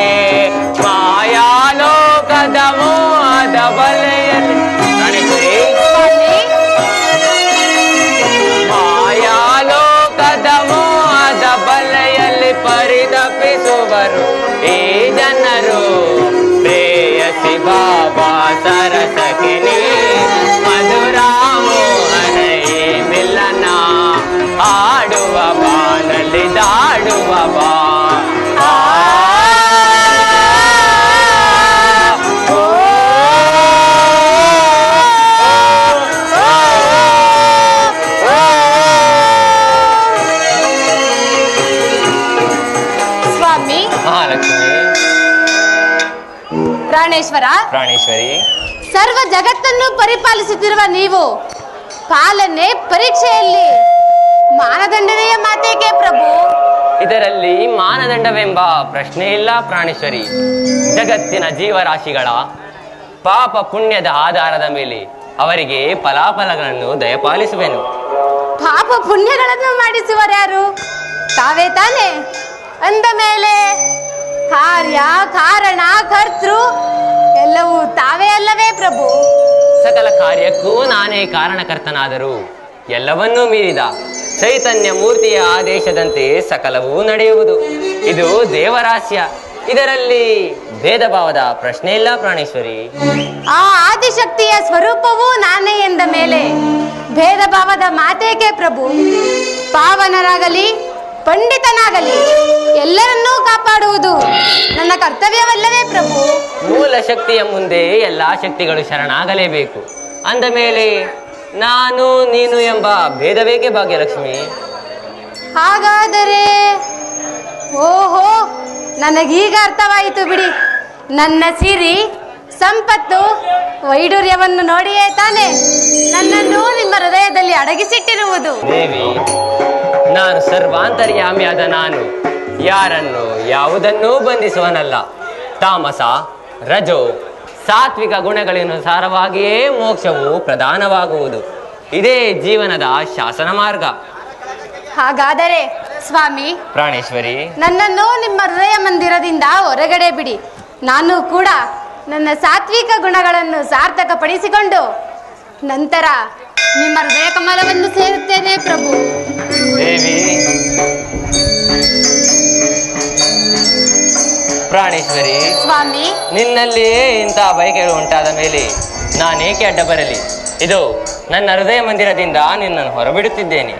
ಮಾಯಾಲೋಕದ ಮೋಹದ ಬಲೆಯಲ್ಲಿ ಪ್ರಾಣೇಶ್ವರಿ ಸ್ವಾಮಿ ಮಾಯಾಲೋಕದ ಮೋಹದ ಬಲೆಯಲ್ಲಿ ಪರಿತಪಿಸುವರು ಈ ಜನರು ಪ್ರೇಯಸಿ ಬಾಬಾ ಸರಸಕಿನಿ ಮಧುರ ಮೋಹನಯೇ ಮಿಲನ ಆಡುವ ಬಾನಲ್ಲಿ ದಾಡುವ ಬಾ ಆ, ಓ, ಸ್ವಾಮಿ ಮಹಾಲಕ್ಷ್ಮಿ ಪ್ರಾಣೇಶ್ವರ ಪ್ರಾಣೇಶ್ವರಿ ಸರ್ವ ಜಗತ್ತನ್ನು ಪರಿಪಾಲಿಸುತ್ತಿರುವ ನೀವು ಪಾಲನೆ ಪರೀಕ್ಷೆಯಲ್ಲಿ ಮಾನದಂಡನೆಯ ಮಾತೇಕೆ ಪ್ರಭು ಇದರಲ್ಲಿ ಮಾನದಂಡವೆಂಬ ಪ್ರಶ್ನೆ ಇಲ್ಲ ಪ್ರಾಣೇಶ್ವರಿ ಜಗತ್ತಿನ ಜೀವರಾಶಿಗಳ ಪಾಪ ಪುಣ್ಯದ ಆಧಾರದ ಮೇಲೆ ಅವರಿಗೆ ಫಲಾಫಲಗಳನ್ನು ದಯಪಾಲಿಸುವೆನು ಪಾಪ ಪುಣ್ಯಗಳನ್ನು ಮಾಡಿಸುವರ್ಯಾರು ತಾವೇ ತಾನೇ ಅಂದ ಮೇಲೆ ಕಾರ್ಯ ಕಾರಣ ಕರ್ತೃ ಎಲ್ಲವೂ ತಾವೇ ಅಲ್ಲವೇ ಪ್ರಭು ಸಕಲ ಕಾರ್ಯಕ್ಕೂ ನಾನೇ ಕಾರಣಕರ್ತನಾದರೂ ಎಲ್ಲವನ್ನೂ ಮೀರಿದ ಚೈತನ್ಯ ಮೂರ್ತಿಯ ಆದೇಶದಂತೆ ಸಕಲವೂ ನಡೆಯುವುದು ಇದು ದೇವರಾಸ್ಯ ಇದರಲ್ಲಿ ಭೇದ ಭಾವದ ಪ್ರಶ್ನೆ ಇಲ್ಲ ಪ್ರಾಣೇಶ್ವರಿ ಆ ಆದಿಶಕ್ತಿಯ ಸ್ವರೂಪವೂ ನಾನೇ ಎಂದ ಮೇಲೆ ಭೇದ ಭಾವದ ಮಾತೇಕೆ ಪ್ರಭು ಪಾವನರಾಗಲಿ ಪಂಡಿತನಾಗಲಿ ಎಲ್ಲರನ್ನೂ ಕಾಪಾಡುವುದು ನನ್ನ ಕರ್ತವ್ಯವಲ್ಲವೇ ಪ್ರಭು ಮೂಲ ಶಕ್ತಿಯ ಮುಂದೆ ಎಲ್ಲಾ ಶಕ್ತಿಗಳು ಶರಣಾಗಲೇಬೇಕು ಅಂದ ಮೇಲೆ ನಾನು ನೀನು ಎಂಬ ಭೇದವೇಕೆ ಭಾಗ್ಯಲಕ್ಷ್ಮಿ ಹಾಗಾದರೆ ಓಹೋ ನನಗೀಗ ಅರ್ಥವಾಯಿತು ಬಿಡಿ ನನ್ನ ಸಿರಿ ಸಂಪತ್ತು ವೈಡೂರ್ಯವನ್ನು ನೋಡಿಯೇ ತಾನೆ ನನ್ನನ್ನು ನಿಮ್ಮ ಹೃದಯದಲ್ಲಿ ಅಡಗಿಸಿಟ್ಟಿರುವುದು ದೇವಿ ನಾನು ಸರ್ವಾಂತರ್ಯಾಮಿಯಾದ ನಾನು ಯಾರನ್ನು ಯಾವುದನ್ನೂ ಬಂಧಿಸುವನಲ್ಲ ತಾಮಸ ರಜೋ ಸಾತ್ವಿಕ ಗುಣಗಳಿಗನುಸಾರವಾಗಿಯೇ ಮೋಕ್ಷವು ಪ್ರಧಾನವಾಗುವುದು ಇದೇ ಜೀವನದ ಶಾಸನ ಮಾರ್ಗ ಹಾಗಾದರೆ ಸ್ವಾಮಿ ಪ್ರಾಣೇಶ್ವರಿ ನನ್ನನ್ನು ನಿಮ್ಮ ಹೃದಯ ಮಂದಿರದಿಂದ ಹೊರಗಡೆ ಬಿಡಿ ನಾನು ಕೂಡ ನನ್ನ ಸಾತ್ವಿಕ ಗುಣಗಳನ್ನು ಸಾರ್ಥಕಪಡಿಸಿಕೊಂಡು ನಂತರ ನಿಮ್ಮ ಹೃದಯ ಕಮಲವನ್ನು ಸೇರುತ್ತೇನೆ ಪ್ರಭು ದೇವಿ ಪ್ರಾಣೇಶ್ವರಿ ಸ್ವಾಮಿ ನಿನ್ನಲ್ಲಿಯೇ ಇಂಥ ಬಯಕೆಗಳು ಉಂಟಾದ ಮೇಲೆ ನಾನೇಕೆ ಅಡ್ಡ ಬರಲಿ ಇದು ನನ್ನ ಹೃದಯ ಮಂದಿರದಿಂದ ನಿನ್ನನ್ನು ಹೊರಬಿಡುತ್ತಿದ್ದೇನೆ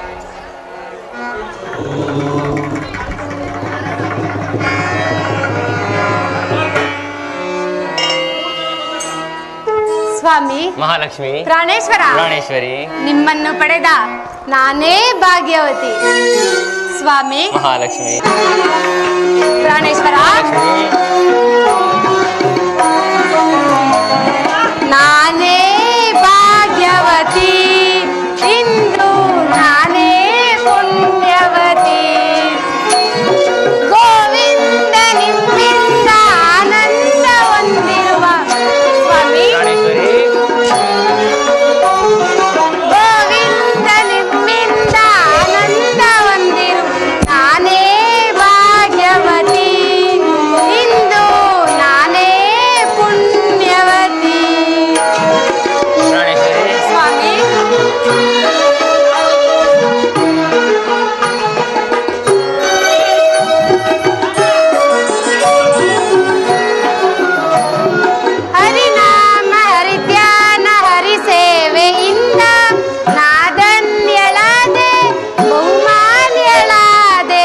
ಸ್ವಾಮಿ ಮಹಾಲಕ್ಷ್ಮಿ ಪ್ರಾಣೇಶ್ವರ ಪ್ರಾಣೇಶ್ವರಿ ನಿಮ್ಮನ್ನು ಪಡೆದ ನಾನೇ ಭಾಗ್ಯವತಿ ಸ್ವಾಮಿ ಮಹಾಲಕ್ಷ್ಮಿ ಪ್ರಾಣೇಶ್ವರ ಲಕ್ಷ್ಮಿ ನಾನೇ ಭಾಗ್ಯವತಿ ಇಂದು ನಾನೇ ಪುಣ್ಯವತಿ ಗೋವಿಂದ ನಿಮ್ಮಿಂದ ಆನಂದ ಹೊಂದಿರುವ ಸ್ವಾಮಿ ಪ್ರಾಣೇಶ್ವರಿ ಗೋವಿಂದ ನಿಮ್ಮಿಂದ ಆನಂದ ಹೊಂದಿರು ನಾನೇ ಭಾಗ್ಯವತಿ ಇಂದು ನಾನೇ ಪುಣ್ಯವತಿ ಪ್ರಾಣೇಶ್ವರಿ ಸ್ವಾಮಿ ಹರಿನಾಮ ಹರಿಧ್ಯಾನ ಹರಿಸೇವೆಯಿಂದ ನಾದನ್ಯಳಾದೆ ಬಹುಮಾನ್ಯಳಾದೆ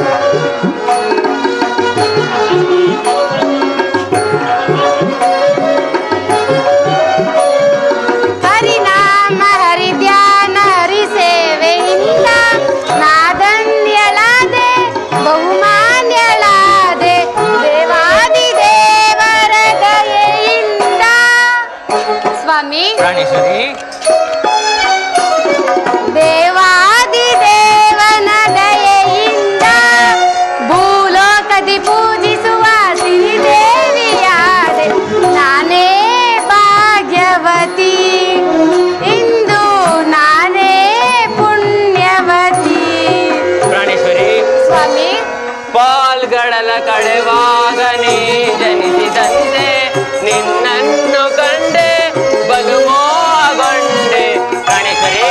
ಹರಿನಾಮ ಹರಿಧ್ಯಾನ ಹರಿಸೇವೆಯಿಂದ ನಾದನ್ಯಳಾದೆ ಬಹುಮಾನ್ಯಳಾದೆ ದೇವಾದಿ ದೇವರ ದಯೆಯಿಂದ ಸ್ವಾಮಿ ಪ್ರಾಣೇಶ್ವರಿ ದೇವಾದಿ ದೇವನ ದಯೆಯಿಂದ ಭೂಲೋಕದಿ ಪೂಜಿಸುವ ಸಿರಿದೇವಿಯಾದೆ ನಾನೇ ಭಾಗ್ಯವತಿ ಇಂದು ನಾನೇ ಪುಣ್ಯವತಿ ಪ್ರಾಣೇಶ್ವರಿ ಸ್ವಾಮಿ ಪಾಲ್ಗಳಲ ಕಳೆವಾಗ ನೀ ಜನಿಸಿದಂತೆ ನಿನ್ನನ್ನು ಕಂಡೆ ಬಲು ಮೋಹಗೊಂಡೆ ಪ್ರಾಣೇಶ್ವರಿ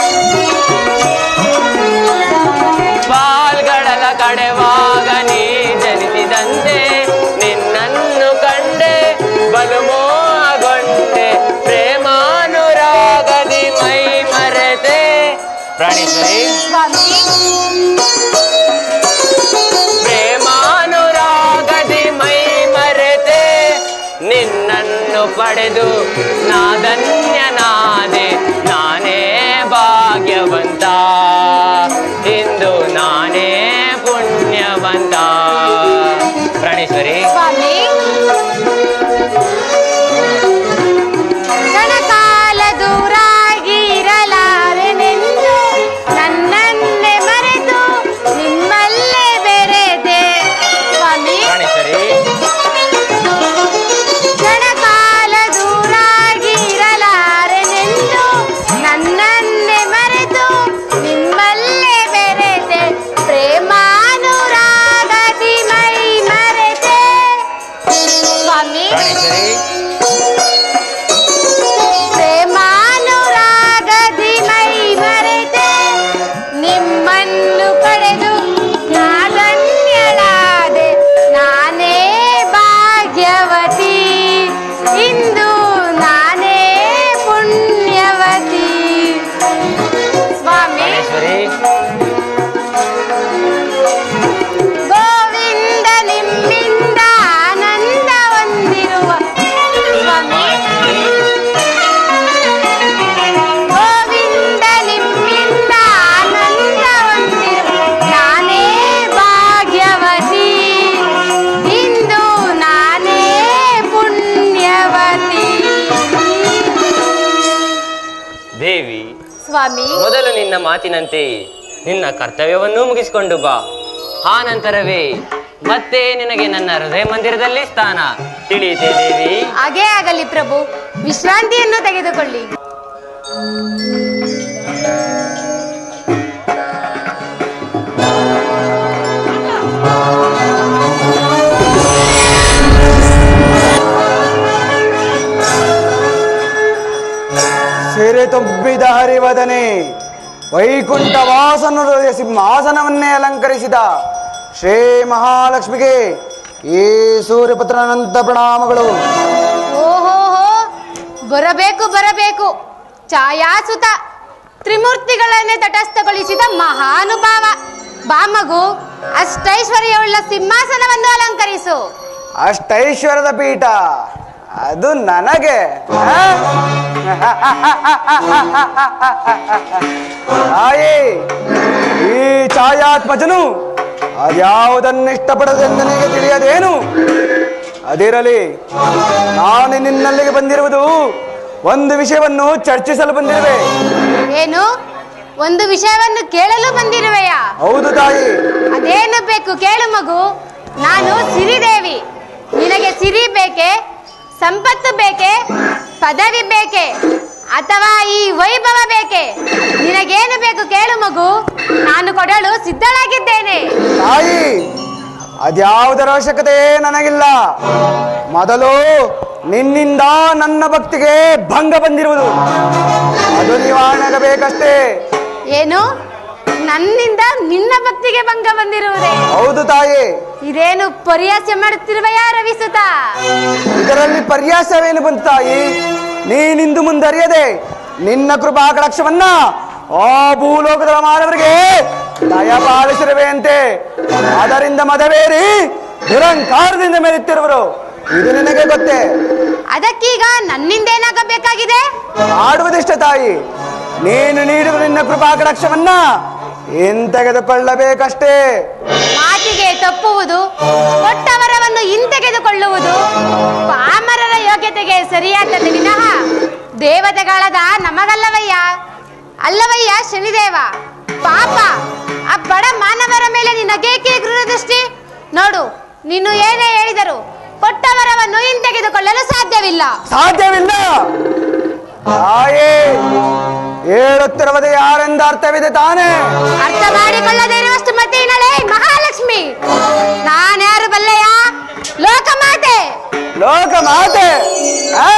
ಪಾಲ್ಗಳಲ ಕಡೆವಾಗ ನೀ ಜನಿಸಿದಂತೆ ನಿನ್ನನ್ನು ಕಂಡೆ ಬಲು ಮೋಹಗೊಂಡೆ ಪ್ರೇಮಾನುರಾಗದಿ ಮೈ ಮರೆತೆ ಪ್ರಾಣೇಶ್ವರಿ ಸ್ವಾಮಿ ಪ್ರೇಮಾನುರಾಗದಿ ಮೈ ಮರೆತೆ ನಿನ್ನನ್ನು ಪಡೆದು ನಾದನ್ಯನಾದೆ ನಾನೇ ಭಾಗ್ಯವಂತ ಇಂದು ನಾನೇ ಪುಣ್ಯವಂತ ಪ್ರಾಣೇಶ್ವರಿ ಸ್ವಾಮಿ ಸ್ವಾಮಿ ಮೊದಲು ನಿನ್ನ ಮಾತಿನಂತೆ ನಿನ್ನ ಕರ್ತವ್ಯವನ್ನೂ ಮುಗಿಸಿಕೊಂಡು ಬಾ ಆ ನಂತರವೇ ಮತ್ತೆ ನಿನಗೆ ನನ್ನ ಹೃದಯ ಮಂದಿರದಲ್ಲಿ ಸ್ಥಾನ ತಿಳಿಯಿತೆ ದೇವಿ ಹಾಗೇ ಆಗಲಿ ಪ್ರಭು ವಿಶ್ರಾಂತಿಯನ್ನು ತೆಗೆದುಕೊಳ್ಳಿ ಸಿರೆ ತುಂಬಿದ ಹರಿವದನೆ ವೈಕುಂಠ ವಾಸನ ಸಿಂಹಾಸನವನ್ನೇ ಅಲಂಕರಿಸಿದ ಶ್ರೀ ಮಹಾಲಕ್ಷ್ಮಿಗೆ ಈ ಸೂರ್ಯಪುತ್ರನಂತ ಪ್ರಣಾಮಗಳು ಓಹೋಹೋ ಬರಬೇಕು ಬರಬೇಕು ಛಾಯಾಸುತ ತ್ರಿಮೂರ್ತಿಗಳನ್ನೇ ತಟಸ್ಥಗೊಳಿಸಿದ ಮಹಾನುಭಾವ ಬಾಮಗು ಅಷ್ಟೈಶ್ವರ್ಯವುಳ್ಳ ಸಿಂಹಾಸನವನ್ನು ಅಲಂಕರಿಸು ಅಷ್ಟೈಶ್ವರದ ಪೀಠ ಅದು ನನಗೆ ಆ? ತಾಯಿ ಈ ಛಾಯಾತ್ಮಜನು ಅದ್ಯಾವುದನ್ನು ಇಷ್ಟಪಡದೆಂದು ನನಗೆ ತಿಳಿಯದೇನು ಅದಿರಲಿ ನಾನು ನಿನ್ನಲ್ಲಿಗೆ ಬಂದಿರುವುದು ಒಂದು ವಿಷಯವನ್ನು ಚರ್ಚಿಸಲು ಬಂದಿರುವೆ ಏನು ಒಂದು ವಿಷಯವನ್ನು ಕೇಳಲು ಬಂದಿರುವೆಯಾ ಹೌದು ತಾಯಿ ಅದೇನು ಬೇಕು ಕೇಳು ಮಗು ನಾನು ಸಿರಿದೇವಿ ನಿನಗೆ ಸಿರಿ ಬೇಕೆ ಸಂಪತ್ತು ಬೇಕೆ ಪದವಿ ಬೇಕೆ ಅಥವಾ ಈ ವೈಭವ ಬೇಕೆ ನಿನಗೇನು ಬೇಕು ಕೇಳು ಮಗು ನಾನು ಕೊಡಲು ಸಿದ್ಧಳಾಗಿದ್ದೇನೆ ತಾಯಿ ಅದ್ಯಾವುದರ ಅವಶ್ಯಕತೆ ನನಗಿಲ್ಲ ಮೊದಲು ನಿನ್ನಿಂದ ನನ್ನ ಭಕ್ತಿಗೆ ಭಂಗ ಬಂದಿರುವುದು ಅದು ನಿವಾರಣೆಗಬೇಕಷ್ಟೇ ಏನು ನನ್ನಿಂದ ನಿನ್ನ ಭಕ್ತಿಗೆ ಭಂಗ ಬಂದಿರುವುದೇ ಹೌದು ತಾಯಿ ಇದೇನು ಪರಿಹಾಸ್ಯ ಮಾಡುತ್ತಿರುವೆಯಾ ರವಿಸುತ ಇದರಲ್ಲಿ ಪರ್ಯಾಸವೇನು ಬಂತು ತಾಯಿ ನೀನಿಂದು ಮುಂದರಿಯದೆ ನಿನ್ನ ಕೃಪಾ ಕಟಾಕ್ಷವನ್ನ ಆ ಭೂಲೋಕದ ಮಾನವರಿಗೆ ದಯಪಾಲಿಸಿರುವೆಯಂತೆ ಅದರಿಂದ ಮದವೇರಿ ದುರಂಕಾರದಿಂದ ಮೆರೆಯುತ್ತಿರುವರು ಇದು ನಿನಗೆ ಗೊತ್ತೇ ಅದಕ್ಕೀಗ ನನ್ನಿಂದೇನಾಗಬೇಕಾಗಿದೆ ಮಾಡುವುದಿಷ್ಟ ತಾಯಿ ನೀನು ನೀಡುವ ನಿನ್ನ ಕೃಪಾ ಕಟಾಕ್ಷವನ್ನ ಹಿಂತೆಗೆದುಕೊಳ್ಳಬೇಕಷ್ಟೇ ಮಾತಿಗೆ ತಪ್ಪುವುದು ಕೊಟ್ಟವರವನ್ನು ಹಿಂತೆಗೆದುಕೊಳ್ಳುವುದು ಪಾಮರರ ಯೋಗ್ಯತೆಗೆ ಸರಿಯಾದದ್ದು ವಿನಃ ದೇವತೆಗಳಾದ ನಮಗಲ್ಲವಯ್ಯ ಅಲ್ಲವಯ್ಯ ಶನಿದೇವ ಪಾಪ ಆ ಬಡ ಮಾನವರ ಮೇಲೆ ನಿನಗೇಕೆ ದೃಷ್ಟಿ ನೋಡು ನೀನು ಏನೇ ಹೇಳಿದರು ಕೊಟ್ಟವರವನ್ನು ಹಿಂತೆಗೆದುಕೊಳ್ಳಲು ಸಾಧ್ಯವಿಲ್ಲ ಸಾಧ್ಯವಿಲ್ಲ ತಾಯೇ ಹೇಳುತ್ತಿರುವುದು ಯಾರೆಂದು ಅರ್ಥವಿದೆ ತಾನೇ ಅರ್ಥ ಮಾಡಿಕೊಳ್ಳದೇ ಇರುವಷ್ಟು ಮತೀನಳೆ ಮಹಾಲಕ್ಷ್ಮಿ ನಾನ್ಯಾರು ಬಲ್ಲೆಯ ಲೋಕಮಾತೆ ಲೋಕ ಮಾತೆ ಆ?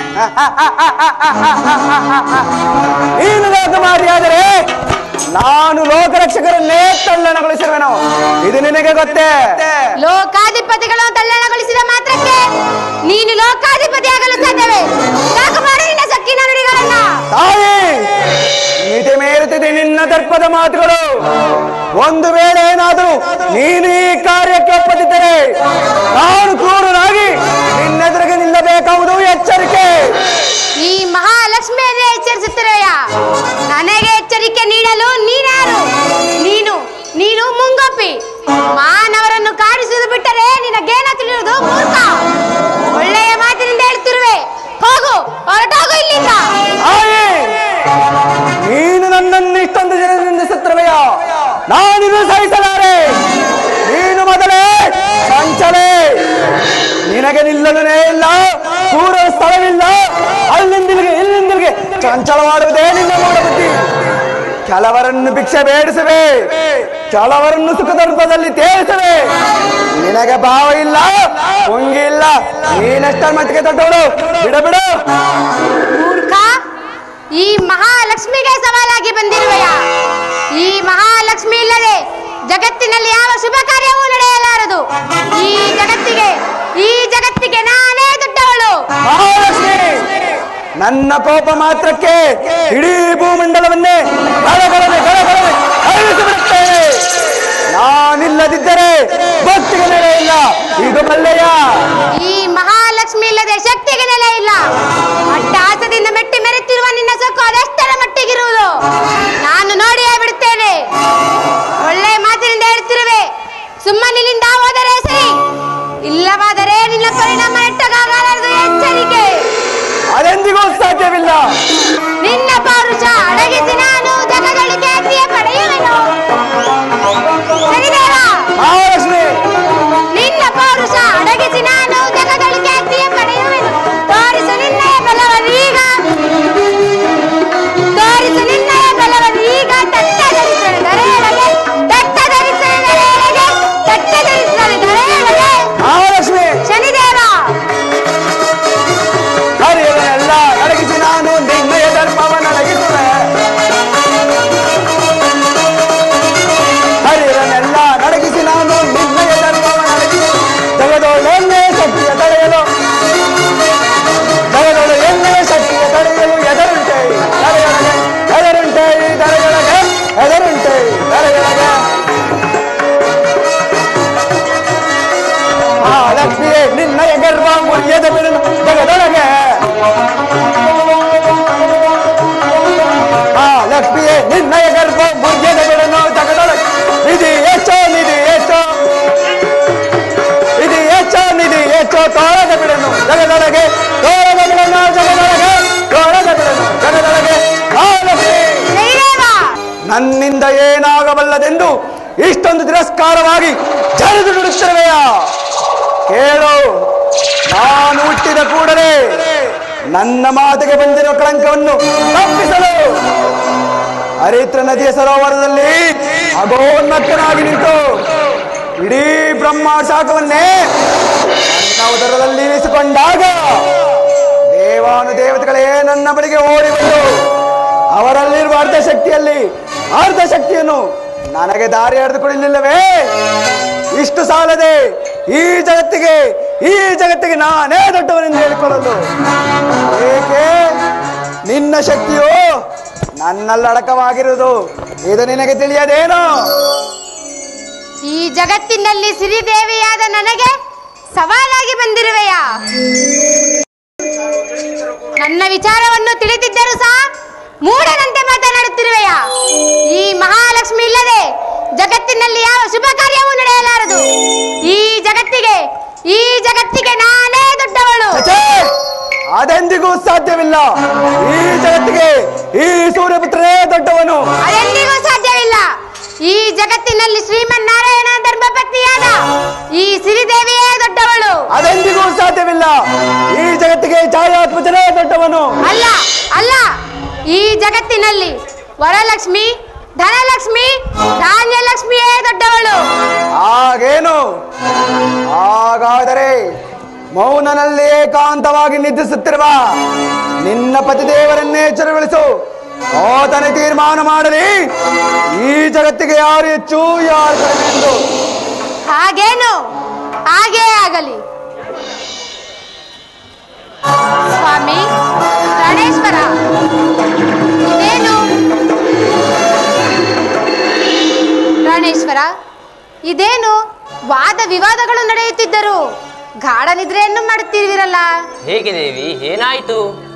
ನೀನು ಲೋಕ ಮಾತೆಯಾದರೆ ನಾನು ಲೋಕರಕ್ಷಕರನ್ನೇ ತಲ್ಲಣಗೊಳಿಸಿರುವೆನು ಇದು ನಿನಗೆ ಗೊತ್ತೇ ಲೋಕಾಧಿಪತಿಗಳನ್ನು ತಲ್ಲಣಗೊಳಿಸಿದ ಮಾತ್ರಕ್ಕೆ ನೀನು ಲೋಕಾಧಿಪತಿಯಾಗಲು ಸಾಧ್ಯವೇ ಸಾಕು ಮಾಡು ನಿನ್ನ ಸಕ್ಕಿನ ನುಡಿಗಳನ್ನ ತಾಯಿ ಮಿತಿ ಮೀರುತ್ತಿದೆ ನಿನ್ನ ದರ್ಪದ ಮಾತುಗಳು ಒಂದು ವೇಳೆ ಏನಾದರೂ ನೀನು ಈ ಕಾರ್ಯಕ್ಕೆ ಒಪ್ಪದಿದ್ದರೆ ನಾನು ಕ್ರೂರನಾಗಿ ನಿನ್ನೆದುರಿಗೆ ನಿಲ್ಲಬೇಕಾಗುವುದು ಎಚ್ಚರಿಕೆ ಈ ಮಹಾಲಕ್ಷ್ಮಿಯನ್ನೇ ಎಚ್ಚರಿಸುತ್ತಿರುವೆಯ ನನಗೆ ಎಚ್ಚರಿಕೆ ನೀಡಲು ನೀನ್ಯಾರು ನೀನು ನೀನು ಮುಂಗೋಪಿ ಮಾನವರನ್ನು ಕಾಡಿಸುವುದು ಬಿಟ್ಟರೆ ನಿನಗೇನ ತಿಳಿಯುವುದು ಮೂರ್ಖ ಒಳ್ಳೆಯ ಮಾತಿನಿಂದ ಹೇಳ್ತಿರುವೆ ಹೋಗು ಹೊರಟೋಗು ಇಲ್ಲಿಂದ ತಾಯಿ ನೀನು ನನ್ನನ್ನು ಇಷ್ಟೊಂದು ಜನರಿಂದ ಸತ್ರವೆಯ ನಾನಿದು ಸಹಿಸಲಾರೆ ನೀನು ಮೊದಲೇ ಚಂಚಲೆ ನಿನಗೆ ನಿಲ್ಲಲೇ ಇಲ್ಲ ಕೂರಲು ಸ್ಥಳವಿಲ್ಲ ಅಲ್ಲಿಂದಿಲ್ಗೆ ಇಲ್ಲಿಂದಿಲ್ಗೆ ಚಂಚಲ ಮಾಡುವುದೇ ನಿನ್ನ ನೋಡಬುದ್ಧಿ ಕೆಲವರನ್ನು ಭಿಕ್ಷೆ ಬೇಡಿಸುವೆ ಕೆಲವರನ್ನು ಸುಖದರ್ಭದಲ್ಲಿ ತೇರಿಸುವೆ ನಿನಗೆ ಭಾವ ಇಲ್ಲ ಹೊಂಗಿ ಇಲ್ಲ ನೀನೆಷ್ಟರ ಮಟ್ಟಿಗೆ ದೊಡ್ಡವಳು ಬಿಡ ಬಿಡು ಮೂರ್ಖ ಈ ಮಹಾಲಕ್ಷ್ಮಿಗೆ ಸವಾಲಾಗಿ ಬಂದಿರುವೆಯ ಈ ಮಹಾಲಕ್ಷ್ಮಿ ಇಲ್ಲದೆ ಜಗತ್ತಿನಲ್ಲಿ ಯಾವ ಶುಭ ಕಾರ್ಯವೂ ನಡೆಯಲಾರದು ಈ ಜಗತ್ತಿಗೆ ಈ ಜಗತ್ತಿಗೆ ನಾನೇ ದೊಡ್ಡವಳು ಮಹಾಲಕ್ಷ್ಮಿ ನನ್ನ ಕೋಪ ಮಾತ್ರಕ್ಕೆ ಇಡೀ ಭೂಮಂಡಲವನ್ನೇ ಗಲಗಲನೆ ಗಲಗಲನೆ ಅಳಿಸಿಬಿಡುತ್ತೇನೆ ನಾನಿಲ್ಲದಿದ್ದರೆ ಭಕ್ತಿಗೆ ನೆಲೆ ಇಲ್ಲ ಇದು ಬಲ್ಲೆಯ ಈ ಮಹಾಲಕ್ಷ್ಮಿ ಇಲ್ಲದೆ ಶಕ್ತಿಗೆ ನೆಲೆ ಇಲ್ಲ ಅಟ್ಟಹಾಸದಿಂದ ಮೆಟ್ಟಿ ಮೆರೆತಿರುವ ನಿನ್ನ ಸೊಕ್ಕು ಅದೆಷ್ಟರ ಮಟ್ಟಿಗಿರುವುದು ನಾನು ನೋಡಿಯೇ ಬಿಡುತ್ತೇನೆ ಒಳ್ಳೆ ಮಾತಿನಿಂದ ಹೇಳ್ತಿರುವೆ ಸುಮ್ಮನಿಲ್ಲಿಂದ ಹೋದರೆ ಸರಿ ಇಲ್ಲವಾದರೆ ನಿನ್ನ ಪರಿಣಾಮ ನೆಟ್ಟಗಾಗಲಾರದು ಎಚ್ಚರಿಕೆ ಅದೆಂದಿಗೂ ಸಾಧ್ಯವಿಲ್ಲ ನಿನ್ನ ಪೌರುಷ ಅಡಗಿಸಿ ನಾನು ತೋಳದ ಬಿಡನು ಜಗದೊಳಗೆ ತೋಳದ ಬಿಡನು ಜಗದೊಳಗೆ ತೋಳದ ಬಿಡನು ಜಗದೊಳಗೆ ಮಹಾಲಕ್ಷ್ಮಿ ಜಯದೇವ ನನ್ನಿಂದ ಏನಾಗಬಲ್ಲದೆಂದು ಇಷ್ಟೊಂದು ತಿರಸ್ಕಾರವಾಗಿ ಜರಿದು ನುಡಿಸಿರುವೆಯ ಕೇಳು ನಾನು ಹುಟ್ಟಿದ ಕೂಡಲೇ ನನ್ನ ಮಾತಿಗೆ ಬಂದಿರುವ ಕಳಂಕವನ್ನು ತಪ್ಪಿಸಲು ಹರಿತ್ರ ನದಿಯ ಸರೋವರದಲ್ಲಿ ಅಗೋನ್ನತನಾಗಿ ನಿಂತು ಇಡೀ ಬ್ರಹ್ಮ ಶಾಖವನ್ನೇ ನನ್ನ ಉದರದಲ್ಲಿ ಇರಿಸಿಕೊಂಡಾಗ ದೇವಾನು ದೇವತೆಗಳೇ ನನ್ನ ಬಳಿಗೆ ಓಡಿ ಬಂದು ಅವರಲ್ಲಿರುವ ಅರ್ಧ ಶಕ್ತಿಯಲ್ಲಿ ಅರ್ಧ ಶಕ್ತಿಯನ್ನು ನನಗೆ ದಾರಿ ಹಿಡಿದುಕೊಳ್ಳಲಿಲ್ಲವೇ ಇಷ್ಟು ಸಾಲದೆ ಈ ಜಗತ್ತಿಗೆ ಈ ಜಗತ್ತಿಗೆ ನಾನೇ ದೊಡ್ಡವನೆಂದು ಹೇಳಿಕೊಳ್ಳಲು ಏಕೆ ನಿನ್ನ ಶಕ್ತಿಯು ನನ್ನಲ್ಲಿ ಅಡಕವಾಗಿರುವುದು ಇದು ನಿನಗೆ ತಿಳಿಯದೇನೋ ಈ ಜಗತ್ತಿನಲ್ಲಿ ಸಿರಿದೇವಿಯಾದ ನನಗೆ ಸವಾಲಾಗಿ ಬಂದಿರುವೆಯಾ ನನ್ನ ವಿಚಾರವನ್ನು ತಿಳಿದಿದ್ದರೂ ಸಹ ಮೂಢನಂತೆ ಮಾತನಾಡುತ್ತಿರುವೆಯಾ ಈ ಮಹಾಲಕ್ಷ್ಮಿ ಇಲ್ಲದೆ ಜಗತ್ತಿನಲ್ಲಿ ಯಾವ ಶುಭ ಕಾರ್ಯವೂ ನಡೆಯಲಾರದು ಈ ಜಗತ್ತಿಗೆ ಈ ಜಗತ್ತಿಗೆ ನಾನೇ ದೊಡ್ಡವಳು ಛೇ! ಅದೆಂದಿಗೂ ಸಾಧ್ಯವಿಲ್ಲ ಈ ಜಗತ್ತಿಗೆ ಈ ಸೂರ್ಯಪುತ್ರನೇ ದೊಡ್ಡವನು ಅದೆಂದಿಗೂ ಸಾಧ್ಯವಿಲ್ಲ ಈ ಜಗತ್ತಿನಲ್ಲಿ ಶ್ರೀಮನ್ನಾರಾಯಣ ಧರ್ಮಪತ್ನಿಯಾದ ಈ ಸಿರಿದೇವಿಯೇ ದೊಡ್ಡವಳು ಅದೆಂದಿಗೂ ಸಾಧ್ಯವಿಲ್ಲ ಈ ಜಗತ್ತಿಗೆ ಛಾಯಾತ್ಮಜನೇ ದೊಡ್ಡವನು ಅಲ್ಲ ಅಲ್ಲ ಈ ಜಗತ್ತಿನಲ್ಲಿ ವರಲಕ್ಷ್ಮಿ ಧನಲಕ್ಷ್ಮಿ ಧಾನ್ಯಲಕ್ಷ್ಮಿಯೇ ದೊಡ್ಡವಳು ಆಗೇನು ಹಾಗಾದರೆ ಮೌನನಲ್ಲಿ ಏಕಾಂತವಾಗಿ ನಿದ್ರಿಸುತ್ತಿರುವ ನಿನ್ನ ಪತಿದೇವರನ್ನೇ ಎಚ್ಚರಗೊಳಿಸು ಆತನ ತೀರ್ಮಾನ ಮಾಡಲಿ ಈ ಜಗತ್ತಿಗೆ ಯಾರು ಹೆಚ್ಚು ಯಾರು ಕಡಿಮೆ ಎಂದು ಹಾಗೇನು ಹಾಗೇ ಆಗಲಿ ಸ್ವಾಮಿ ಪ್ರಾಣೇಶ್ವರ ಇದೇನು ಪ್ರಾಣೇಶ್ವರ ಇದೇನು ವಾದ ವಿವಾದಗಳು ನಡೆಯುತ್ತಿದ್ದರು ಗಾಢ ನಿದ್ರೆಯನ್ನು ಮಾಡುತ್ತಿರುವಿರಲ್ಲ ಹೇಗೆ ದೇವಿ ಏನಾಯ್ತು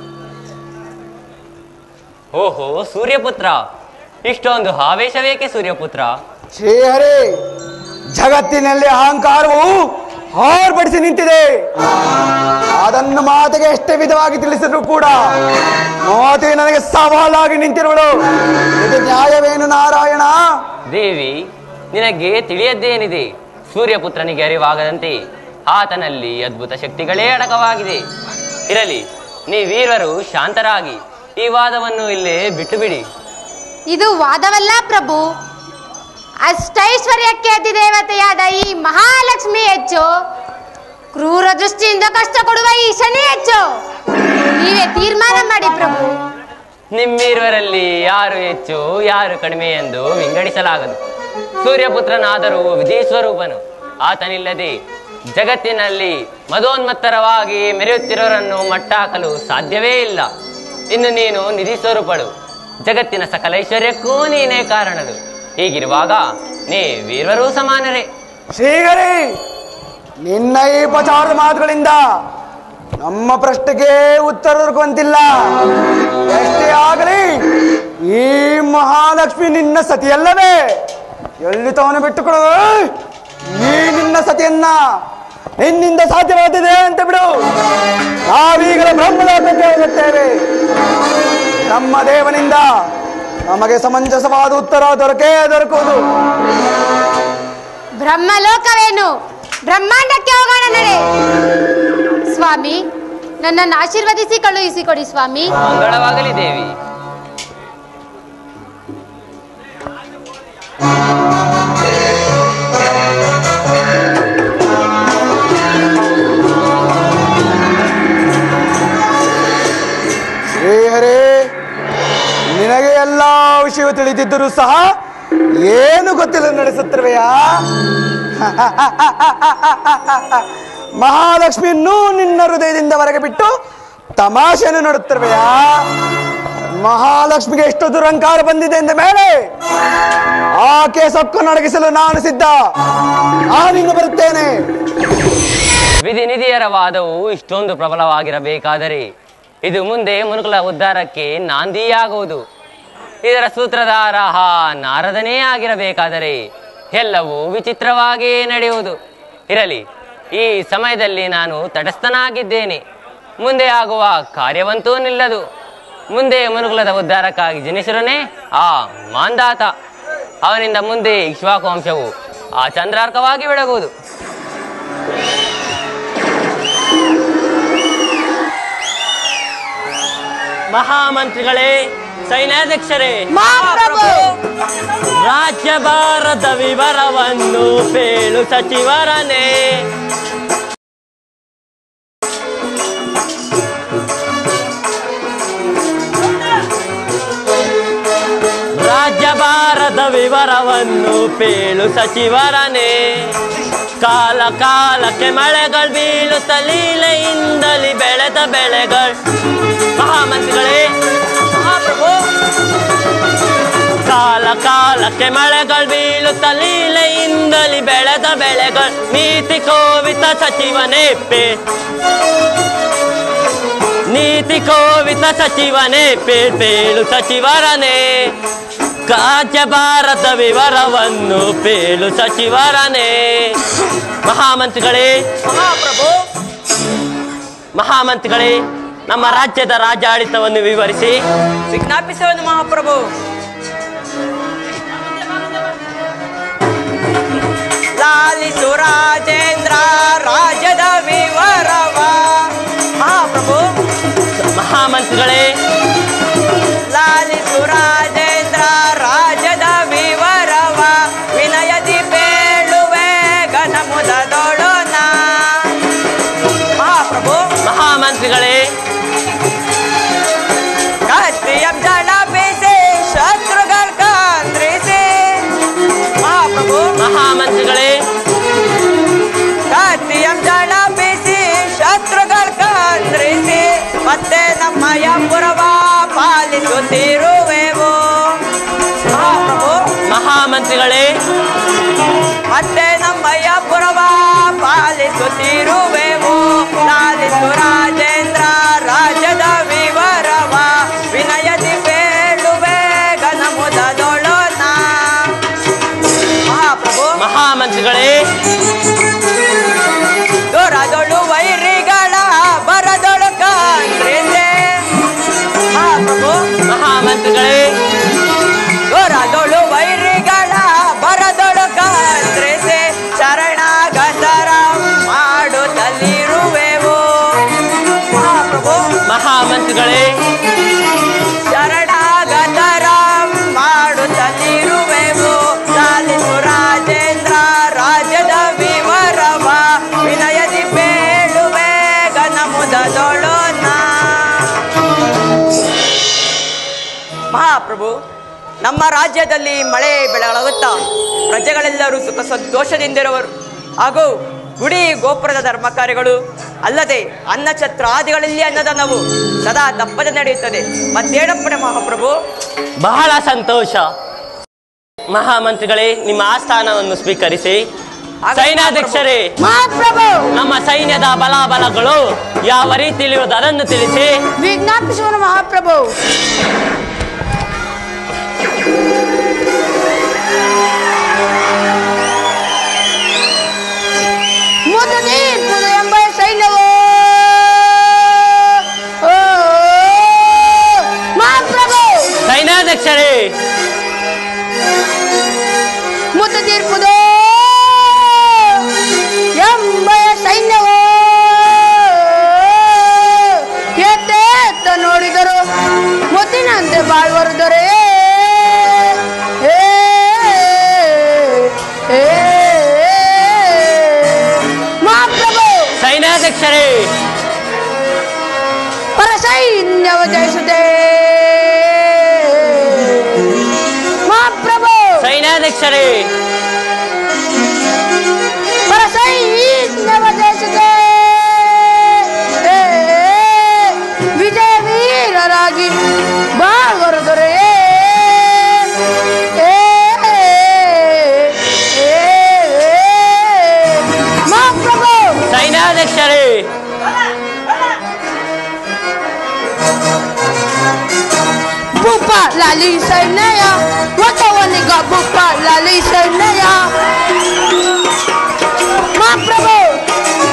ಓಹೋ ಸೂರ್ಯಪುತ್ರ ಇಷ್ಟೊಂದು ಆವೇಶವೇಕೆ ಸೂರ್ಯಪುತ್ರ ಶ್ರೀಹರಿ ಜಗತ್ತಿನಲ್ಲಿ ಅಹಂಕಾರವು ಹಾರ್ಪಡಿಸಿ ನಿಂತಿದೆ ಅದನ್ನು ಮಾತಿಗೆ ಎಷ್ಟೇ ವಿಧವಾಗಿ ತಿಳಿಸಿದ್ರು ಕೂಡ ಮಾತಿಗೆ ನನಗೆ ಸವಾಲಾಗಿ ನಿಂತಿರುವಳು ಇದು ನ್ಯಾಯವೇನು ನಾರಾಯಣ ದೇವಿ ನಿನಗೆ ತಿಳಿಯದ್ದೇನಿದೆ ಸೂರ್ಯಪುತ್ರನಿಗೆ ಅರಿವಾಗದಂತೆ ಆತನಲ್ಲಿ ಅದ್ಭುತ ಶಕ್ತಿಗಳೇ ಅಡಕವಾಗಿದೆ ಇರಲಿ ನೀವೀರ್ವರು ಶಾಂತರಾಗಿ ಈ ವಾದವನ್ನು ಇಲ್ಲೇ ಬಿಟ್ಟು ಬಿಡಿ ಇದು ವಾದವಲ್ಲ ಪ್ರಭು ಅಷ್ಟೈಶ್ವರ್ಯಕ್ಕೆ ಅಧಿದೇವತೆಯಾದ ಈ ಮಹಾಲಕ್ಷ್ಮಿ ಹೆಚ್ಚು ಕ್ರೂರ ದೃಷ್ಟಿಯಿಂದ ಕಷ್ಟ ಕೊಡುವ ಈ ಶನಿ ಹೆಚ್ಚು ನೀವೇ ತೀರ್ಮಾನ ಮಾಡಿ ಪ್ರಭು ನಿಮ್ಮಿರುವರಲ್ಲಿ ಯಾರು ಹೆಚ್ಚು ಯಾರು ಕಡಿಮೆ ಎಂದು ವಿಂಗಡಿಸಲಾಗದು ಸೂರ್ಯಪುತ್ರನಾದರೂ ವಿಧಿ ಸ್ವರೂಪನು ಆತನಿಲ್ಲದೆ ಜಗತ್ತಿನಲ್ಲಿ ಮದೋನ್ಮತ್ತರವಾಗಿ ಮೆರೆಯುತ್ತಿರೋರನ್ನು ಮಟ್ಟಾಕಲು ಸಾಧ್ಯವೇ ಇಲ್ಲ ಇನ್ನು ನೀನು ನಿಧಿ ಸ್ವರೂಪಳು ಜಗತ್ತಿನ ಸಕಲ ಐಶ್ವರ್ಯಕ್ಕೂ ನೀನೇ ಕಾರಣರು ಹೀಗಿರುವಾಗ ನೀ ವೀರರೂ ಸಮಾನರೇ ಶ್ರೀಹರಿ ನಿನ್ನ ಈ ಉಪಚಾರದ ಮಾತುಗಳಿಂದ ನಮ್ಮ ಪ್ರಶ್ನೆಗೆ ಉತ್ತರ ದೊರಕುವಂತಿಲ್ಲ ಎಷ್ಟೇ ಆಗಲಿ ಈ ಮಹಾಲಕ್ಷ್ಮಿ ನಿನ್ನ ಸತಿಯಲ್ಲವೇ ಎಲ್ಲಿ ತವನು ಬಿಟ್ಟುಕೊಡು ಈ ನಿನ್ನ ಸತಿಯನ್ನ ನಿನ್ನಿಂದ ಸಾಧ್ಯವಾಗಿದೆ ಅಂತ ಬಿಡು ನಾವೀಗಲೇ ಬ್ರಹ್ಮಲೋಕಕ್ಕೆ ಹೋಗುತ್ತೇವೆ ನಮ್ಮ ದೇವನಿಂದ ನಮಗೆ ಸಮಂಜಸವಾದ ಉತ್ತರ ದೊರಕೇ ದೊರಕುವುದು ಬ್ರಹ್ಮಲೋಕವೇನು ಬ್ರಹ್ಮಾಂಡಕ್ಕೆ ಹೋಗೋಣ ನಡೆ ಸ್ವಾಮಿ ನನ್ನನ್ನು ಆಶೀರ್ವದಿಸಿ ಕಳುಹಿಸಿಕೊಡಿ ಸ್ವಾಮಿ ಮಂಗಳವಾಗಲಿ ದೇವಿ ಶ್ರೀಹರೇ ನಿನಗೆ ಎಲ್ಲ ವಿಷಯ ತಿಳಿದಿದ್ದರೂ ಸಹ ಏನು ಗೊತ್ತಿಲ್ಲ ನಡೆಸುತ್ತಿರುವೆಯಾ ಮಹಾಲಕ್ಷ್ಮಿಯನ್ನು ನಿನ್ನ ಹೃದಯದಿಂದ ಹೊರಗೆ ಬಿಟ್ಟು ತಮಾಷೆಯನ್ನು ನೋಡುತ್ತಿರುವೆಯಾ ಮಹಾಲಕ್ಷ್ಮಿಗೆ ಎಷ್ಟು ದುರಂಕಾರ ಬಂದಿದೆ ಎಂದ ಮೇಲೆ ಆಕೆ ಸೊಕ್ಕನ್ನು ಅಡಗಿಸಲು ನಾನು ಸಿದ್ಧ ನಾನಿನ್ನು ಬರುತ್ತೇನೆ ವಿಧಿನಿಧಿಯರ ವಾದವು ಇಷ್ಟೊಂದು ಪ್ರಬಲವಾಗಿರಬೇಕಾದರೆ ಇದು ಮುಂದೆ ಮನುಕುಲ ಉದ್ಧಾರಕ್ಕೆ ನಾಂದಿಯಾಗುವುದು ಇದರ ಸೂತ್ರಧಾರ ಹಾ ನಾರದನೇ ಆಗಿರಬೇಕಾದರೆ ಎಲ್ಲವೂ ವಿಚಿತ್ರವಾಗಿಯೇ ನಡೆಯುವುದು ಇರಲಿ ಈ ಸಮಯದಲ್ಲಿ ನಾನು ತಟಸ್ಥನಾಗಿದ್ದೇನೆ ಮುಂದೆ ಆಗುವ ಕಾರ್ಯವಂತೂ ನಿಲ್ಲದು ಮುಂದೆ ಮನುಕುಲದ ಉದ್ಧಾರಕ್ಕಾಗಿ ಜನಿಸಿರನೇ ಆ ಮಾಂದಾತ ಅವನಿಂದ ಮುಂದೆ ಇಕ್ಷ್ವಾಕು ವಂಶವು ಆ ಚಂದ್ರಾರ್ಕವಾಗಿ ಬೆಳಗುವುದು ಮಹಾಮಂತ್ರಿಗಳೇ ಸೈನ್ಯಾಧ್ಯಕ್ಷರೇ ರಾಜ್ಯಭಾರದ ವಿವರವನ್ನು ಪೇಳು ಸಚಿವರನೇ ರಾಜ್ಯಭಾರದ ವಿವರವನ್ನು ಪೇಳು ಸಚಿವರನೇ ಕಾಲ ಕಾಲಕ್ಕೆ ಮಳೆಗಳು ಬೀಳುತ್ತ ಲೀಲೆಯಿಂದಲಿ ಬೆಳೆದ ಬೆಳೆಗಳು ಮಹಾಮಂತ್ರಿಗಳೇ ಮಹಾಪ್ರಭು ಕಾಲ ಕಾಲಕ್ಕೆ ಮಳೆಗಳು ಬೀಳುತ್ತ ಲೀಲೆಯಿಂದಲಿ ಬೆಳೆದ ಬೆಳೆಗಳು ನೀತಿ ಕೋವಿತ ಸಚಿವನೇ ಪೇ ನೀತಿ ಕೋವಿತ ಸಚಿವನೇ ಪೇಳು ಸಚಿವರನೇ ರಾಜ್ಯ ಭಾರತ ವಿವರವನ್ನು ಪೇಳು ಸಚಿವರನೇ ಮಹಾಮಂತ್ರಿಗಳೇ ಮಹಾಪ್ರಭು ಮಹಾಮಂತ್ರಿಗಳೇ ನಮ್ಮ ರಾಜ್ಯದ ರಾಜ್ಯಾಡಳಿತವನ್ನು ವಿವರಿಸಿ ವಿಜ್ಞಾಪಿಸುವುದು ಮಹಾಪ್ರಭು ಲಾಲಿಸು ರಾಜೇಂದ್ರ ರಾಜ್ಯದ ವಿವರವ ಮಹಾಪ್ರಭು ಮಹಾಮಂತ್ರಿಗಳೇ ಲಾಲಿಸು ರಾಜೇಂದ್ರ ರಾಜ್ಯದ ವಿವರವ ವಿನಯದಿ ಬೇಳುವೆ ಗಣ ಮುದದೊಡೋಣ ಮಹಾಪ್ರಭು ಮಹಾಮಂತ್ರಿಗಳೇ ಕತ್ತಿಯಂ ಜಳ ಬೀಸಿ ಶತ್ರುಗಳ ಕಾಂದ್ರಿಸಿ ಮಹಾಪ್ರಭು ಮಹಾಮಂತ್ರಿಗಳೇ ಕತ್ತಿಯಂ ಜಳ ಬೀಸಿ ಶತ್ರುಗಳ ಕಾಂದ್ರಿಸಿ ಮತ್ತೆ ನಮ್ಮಯ ಪುರವ ಪಾಲಿಸುತ್ತಿರುವೆವು ಮಹಾಪ್ರಭು ಮಹಾಮಂತ್ರಿಗಳೇ ಮತ್ತೆ ನಮ್ಮಯ್ಯ ಪುರವ ಪಾಲಿಸುತ್ತಿರುವೆವು ಲಾಲಿಸು ರಾಜೇಂದ್ರ ರಾಜ್ಯದ ವಿವರವ ವಿನಯದಿ ಬೇಡುವೆ ಗಣ ಮುದದೊಳೋಣ ಮಹಾಪ್ರಭು ಮಹಾಮಂತ್ರಿಗಳೇ ದೊರದೊಳು ವೈರಿಗಳ ಬರದೊಳು ಕಾಂಗ್ರೆಸೆ ಮಹಾಪ್ರಭು ಮಹಾಮಂತ್ರಿಗಳೇ ದೊರದೊಳು ವೈರಿಗಳ ಬರದೊಳು ಕಾಂಗ್ರೆಸೆ ಶರಣಾಗತರ ಮಾಡುತ್ತಲಿರುವೆವು ಮಹಾಪ್ರಭು ಮಹಾಮಂತ್ರಿಗಳೇ ಶರಣಾಗತರ ಮಾಡುತ್ತಲಿರುವೆವು ಲಾಲಿಸು ರಾಜೇಂದ್ರ ರಾಜ್ಯದ ವಿವರವ ವಿನಯದಿ ಬೇಡುವೆ ಗಣ ಮುದದೊಳೋಣ ಮಹಾಪ್ರಭು ನಮ್ಮ ರಾಜ್ಯದಲ್ಲಿ ಮಳೆ ಬೆಳಗುತ್ತಾ ಪ್ರಜೆಗಳೆಲ್ಲರೂ ಸುಖ ಸಂತೋಷದಿಂದಿರುವರು ಹಾಗೂ ಗುಡಿ ಗೋಪುರದ ಧರ್ಮ ಕಾರ್ಯಗಳು ಅಲ್ಲದೆ ಅನ್ನಛತ್ರಾದಿಗಳಲ್ಲಿ ಅನ್ನದಾನವು ಸದಾ ತಪ್ಪದೆ ನಡೆಯುತ್ತದೆ ಮತ್ತೇನಪ್ಪಣೆ ಮಹಾಪ್ರಭು ಬಹಳ ಸಂತೋಷ ಮಹಾಮಂತ್ರಿಗಳೇ ನಿಮ್ಮ ಆಸ್ಥಾನವನ್ನು ಸ್ವೀಕರಿಸಿ ಸೈನ್ಯಾಧ್ಯಕ್ಷರೇ ನಮ್ಮ ಸೈನ್ಯದ ಬಲಾಬಲಗಳು ಯಾವ ರೀತಿ ಇಳಿಯುವುದು ಅದನ್ನು ತಿಳಿಸಿ ವಿಜ್ಞಾಪಿಸುವನು ಮಹಾಪ್ರಭು ಮುದನಿ ಮುದ ಎಂಬ ಸೈನ್ಯವು ಓ, ಮಹಾಪ್ರಭು ಸೈನ್ಯಾಧ್ಯಕ್ಷರೇ ಮುದ ತೀರ್ಪುದು ಎಂಬಯ ಸೈನ್ಯವು ಎತ್ತೆ ಎತ್ತ ನೋಡಿದರು ಮುದ್ದಿನಂತೆ ಬಾಳ್ವರುದರೆ ಏ, ಏ, ಮಹಾಪ್ರಭು ಸೈನ್ಯಾಧ್ಯಕ್ಷರೇ ಪರ ಸೈನ್ಯವ ಜಯಿಸುತ್ತೆ ಮಹಾಪ್ರಭು ಸೈನ್ಯಾಧ್ಯಕ್ಷರೇ ಪರ ಸೈನ್ಯವ ಜಯಿಸುತ್ತೆ ಏ, ವಿಜಯ ವೀರರಾಗಿ ಬಾಳ್ವರುದರೆ ಏ, ಏ, ಏ, ಮಹಾಪ್ರಭು ಸೈನ್ಯಾಧ್ಯಕ್ಷರೇ ಭೂಪ ಲಾಲಿ ಸೈನ್ಯ ಒತ್ತವನಿಗ ಭೂಪ ಲಾಲಿ ಸೈನ್ಯ ಮಹಾಪ್ರಭು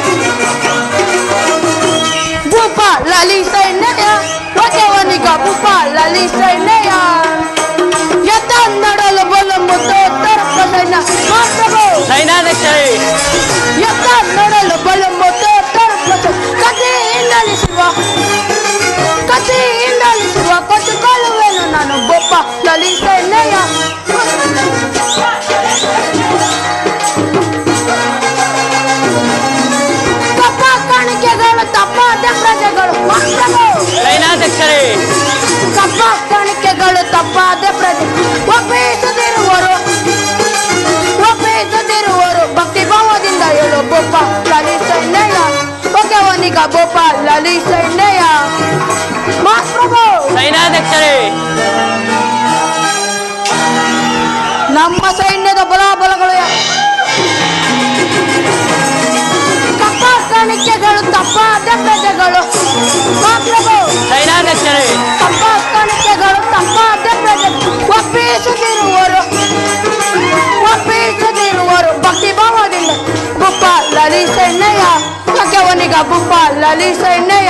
ಸೇನಾಧ್ಯಕ್ಷರೇ ಎತ್ತ ನೋಡಲು ಬಲು ಮತ್ತು ತರುಪತು ಕಥೆಯಿಂದಲಿಸುವ ಕಥೆಯಿಂದಲಿಸುವ ಕೊಟ್ಟುಕೊಳ್ಳುವೆನು ನಾನು ಬೊಪ್ಪ ಲಲಿತೆನೆಯ ತಪ್ಪ ಕಾಣಿಕೆಗಳು ತಪ್ಪಾದ ಪ್ರಜೆಗಳು ಮಾತ್ರವೋ ಸೇನಾಧ್ಯಕ್ಷರೇ ತಪ್ಪ ಕಾಣಿಕೆಗಳು ತಪ್ಪಾದ ಪ್ರಜೆ ಒಪ್ಪಿಸದಿರುವರು ಒಪ್ಪಿಸದಿರುವರು ಭಕ್ತಿ ಭಾವದಿಂದ ಹೇಳು ಬೋಪ ಲಲಿಸೈನ್ಯ ಒಕೆವನಿಗ ಬೋಪ ಲಲಿಸೈನ್ಯ ಮಹಾಪ್ರಭು ಸೈನ್ಯಾಧ್ಯಕ್ಷರೇ ನಮ್ಮ ಸೈನ್ಯದ ಬಲಾಬಲಗಳು ಯಾ- ತಪ್ಪ ಕಾಣಿಕೆಗಳು ತಪ್ಪಾದ ಪ್ರಜೆಗಳು ಮಹಾಪ್ರಭು ಸೈನ್ಯಾಧ್ಯಕ್ಷರೇ ತಪ್ಪ ಕಾಣಿಕೆಗಳು ತಪ್ಪಾದ ಪ್ರಜೆ ಒಪ್ಪಿಸದಿರುವರು ಒಪ್ಪಿಸದಿರುವರು ಭಕ್ತಿ ಭಾವದಿಂದ ಬುಪ್ಪ ಲಲಿಸೆಣ್ಣೆಯ ಯಾಕೆವನಿಗ ಬುಪ್ಪ ಲಲಿಸೆಣ್ಣೆಯ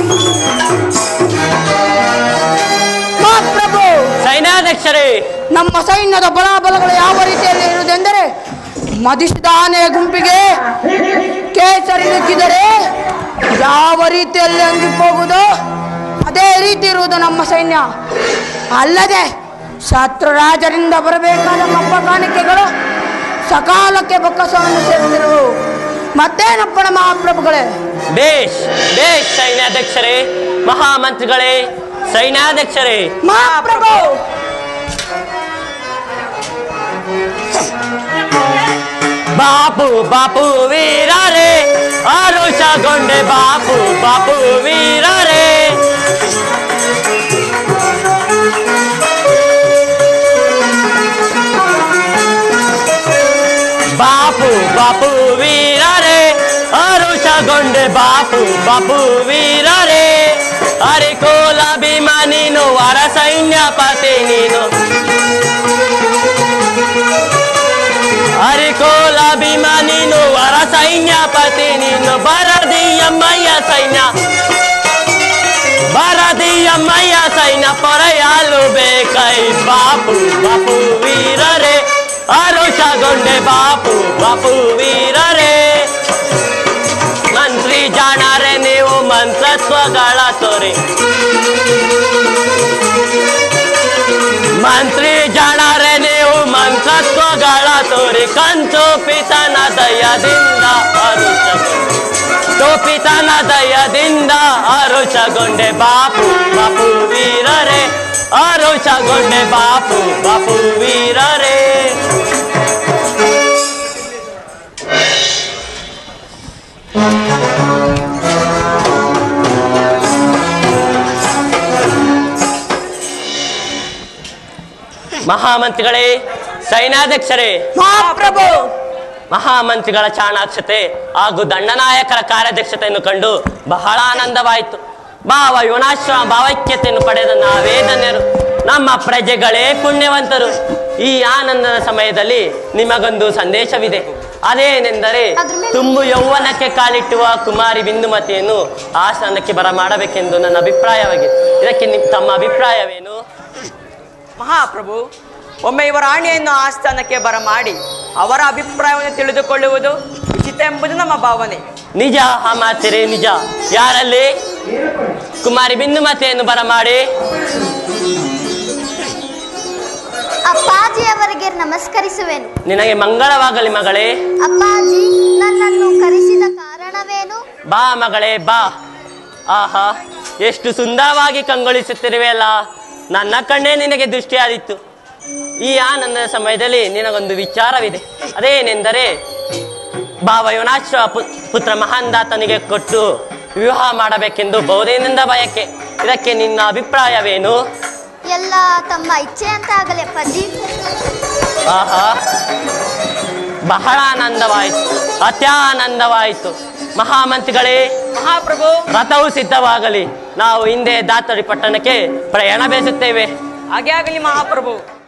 ಮಹಾಪ್ರಭು ಸೈನ್ಯಾಧ್ಯಕ್ಷರೇ ನಮ್ಮ ಸೈನ್ಯದ ಬಲಾಬಲಗಳು ಯಾವ ರೀತಿಯಲ್ಲಿ ಇರುವುದೆಂದರೆ ಮದಿಸಿದ ಆನೆಯ ಗುಂಪಿಗೆ ಕೇಸರಿ ನುಗ್ಗಿದರೆ ಯಾವ ರೀತಿಯಲ್ಲಿ ಅಂಗಿ ಹೋಗುವುದೋ ಅದೇ ರೀತಿ ಇರುವುದು ನಮ್ಮ ಸೈನ್ಯ ಅಲ್ಲದೆ ಶತ್ರು ರಾಜರಿಂದ ಬರಬೇಕಾದ ಕಪ್ಪ ಕಾಣಿಕೆಗಳು ಸಕಾಲಕ್ಕೆ ಬೊಕ್ಕಸವನ್ನು ಸೇರುತ್ತಿರುವು ಮತ್ತೇನಪ್ಪಣ ಮಹಾಪ್ರಭುಗಳೇ ಬೇಷ್ ಬೇಷ್ ಸೈನ್ಯಾಧ್ಯಕ್ಷರೇ ಮಹಾಮಂತ್ರಿಗಳೇ ಸೈನ್ಯಾಧ್ಯಕ್ಷರೇ ಮಹಾಪ್ರಭು ಬಾಪು ಬಾಪು ವೀರರೇ ಆರುಷಗೊಂಡೆ ಬಾಪು ಬಾಪು ವೀರರೇ ಬಾಪು ಬಾಪು ವೀರರೇ ಆರುಷಗೊಂಡೆ ಬಾಪು ಬಾಪು ವೀರರೇ ಅರಿಕೋಲ ಭೀಮ ನೀನು ವರ ಸೈನ್ಯಪತಿ ನೀನು ಅರಿಕೋಲ ಭೀಮ ನೀನು ವರ ಸೈನ್ಯಪತಿ ನೀನು ಬರದಿ ಅಮ್ಮಯ್ಯ ಸೈನ್ಯ ಬರದಿ ಅಮ್ಮಯ್ಯ ಸೈನ್ಯ ಪೊರೆಯಲು ಬೇಕೈ ಬಾಪು ಬಾಪು ವೀರರೇ ಆರುಷಗೊಂಡೆ ಬಾಪು ಬಾಪು ವೀರರೇ ಮಂತ್ರಿ ಜಾಣರೆ ನೀವು ಮಂತ್ರತ್ವಗಳ ತೋರಿ ಮಂತ್ರಿ ಜಾಣರೆ ನೀವು ಮಂತ್ರತ್ವಗಳ ತೋರಿ ಕಂಚು ಪಿತನ ದಯದಿಂದ ಅರುಚಗೊಂಡೆ ಪಿತನ ದಯದಿಂದ ಅರುಚಗೊಂಡೆ ಬಾಪು ಬಾಪು ವೀರರೇ ಅರುಚಗೊಂಡೆ ಬಾಪು ಬಾಪು ವೀರರೇ ಮಹಾಮಂತ್ರಿಗಳೇ ಸೈನ್ಯಾಧ್ಯಕ್ಷರೇ ಮಹಾಪ್ರಭು ಮಹಾಮಂತ್ರಿಗಳ ಚಾಣಾಕ್ಷತೆ ಹಾಗೂ ದಂಡನಾಯಕರ ಕಾರ್ಯದಕ್ಷತೆಯನ್ನು ಕಂಡು ಬಹಳ ಆನಂದವಾಯಿತು ಭಾವ ಯುಣಾಶ್ರಮ ಭಾವೈಕ್ಯತೆಯನ್ನು ಪಡೆದ ನಾವೇ ಧನ್ಯರು ನಮ್ಮ ಪ್ರಜೆಗಳೇ ಪುಣ್ಯವಂತರು ಈ ಆನಂದದ ಸಮಯದಲ್ಲಿ ನಿಮಗೊಂದು ಸಂದೇಶವಿದೆ ಅದೇನೆಂದರೆ ತುಂಬು ಯೌವನಕ್ಕೆ ಕಾಲಿಟ್ಟುವ ಕುಮಾರಿ ಬಿಂದುಮತಿಯನ್ನು ಆ ಸ್ಥಾನಕ್ಕೆ ಬರಮಾಡಬೇಕೆಂದು ನನ್ನ ಅಭಿಪ್ರಾಯವಾಗಿದೆ ಇದಕ್ಕೆ ನಿಮ್- ತಮ್ಮ ಅಭಿಪ್ರಾಯವೇನು ಮಹಾಪ್ರಭು ಒಮ್ಮೆ ಇವರ ಆಣೆಯನ್ನು ಆಸ್ಥಾನಕ್ಕೆ ಬರಮಾಡಿ ಅವರ ಅಭಿಪ್ರಾಯವನ್ನು ತಿಳಿದುಕೊಳ್ಳುವುದು ಉಚಿತ ಎಂಬುದು ನಮ್ಮ ಭಾವನೆ ನಿಜ ಆ ಮಾತಿರೇ ನಿಜ ಯಾರಲ್ಲಿ ಕುಮಾರಿ ಬಿಂದುಮತಿಯನ್ನು ಬರಮಾಡಿ ಅಪ್ಪಾಜಿಯವರಿಗೆ ನಮಸ್ಕರಿಸುವೆನು ನಿನಗೆ ಮಂಗಳವಾಗಲಿ ಮಗಳೇ ಅಪ್ಪಾಜಿ ನನ್ನನ್ನು ಕರೆಸಿದ ಕಾರಣವೇನು ಬಾ ಮಗಳೇ ಬಾ ಆಹಾ ಎಷ್ಟು ಸುಂದರವಾಗಿ ಕಂಗೊಳಿಸುತ್ತಿರುವೆಯಲ್ಲ ನನ್ನ ಕಣ್ಣೇ ನಿನಗೆ ದೃಷ್ಟಿಯಾದಿತ್ತು ಈ ಆನಂದದ ಸಮಯದಲ್ಲಿ ನಿನಗೊಂದು ವಿಚಾರವಿದೆ ಅದೇನೆಂದರೆ ಭಾವ ಯೋನಾಶ್ವ ಪು- ಪುತ್ರ ಮಹಾಂದಾತನಿಗೆ ಕೊಟ್ಟು ವಿವಾಹ ಮಾಡಬೇಕೆಂದು ಬಹುದೇನಿಂದ ಬಯಕೆ ಇದಕ್ಕೆ ನಿನ್ನ ಅಭಿಪ್ರಾಯವೇನು ಎಲ್ಲ ತಮ್ಮ ಇಚ್ಛೆ ಅಂತ ಆಗಲಿ ಅಪ್ಪಾಜಿ ಆಹಾ ಬಹಳ ಆನಂದವಾಯಿತು ಅತ್ಯಾನಂದವಾಯಿತು ಮಹಾಮಂತ್ರಿಗಳೇ ಮಹಾಪ್ರಭು ರಥವು ಸಿದ್ಧವಾಗಲಿ ನಾವು ಹಿಂದೆ ದಾತಡಿ ಪಟ್ಟಣಕ್ಕೆ ಪ್ರಯಾಣ ಬೆಳೆಸುತ್ತೇವೆ ಹಾಗೆ ಆಗಲಿ ಮಹಾಪ್ರಭು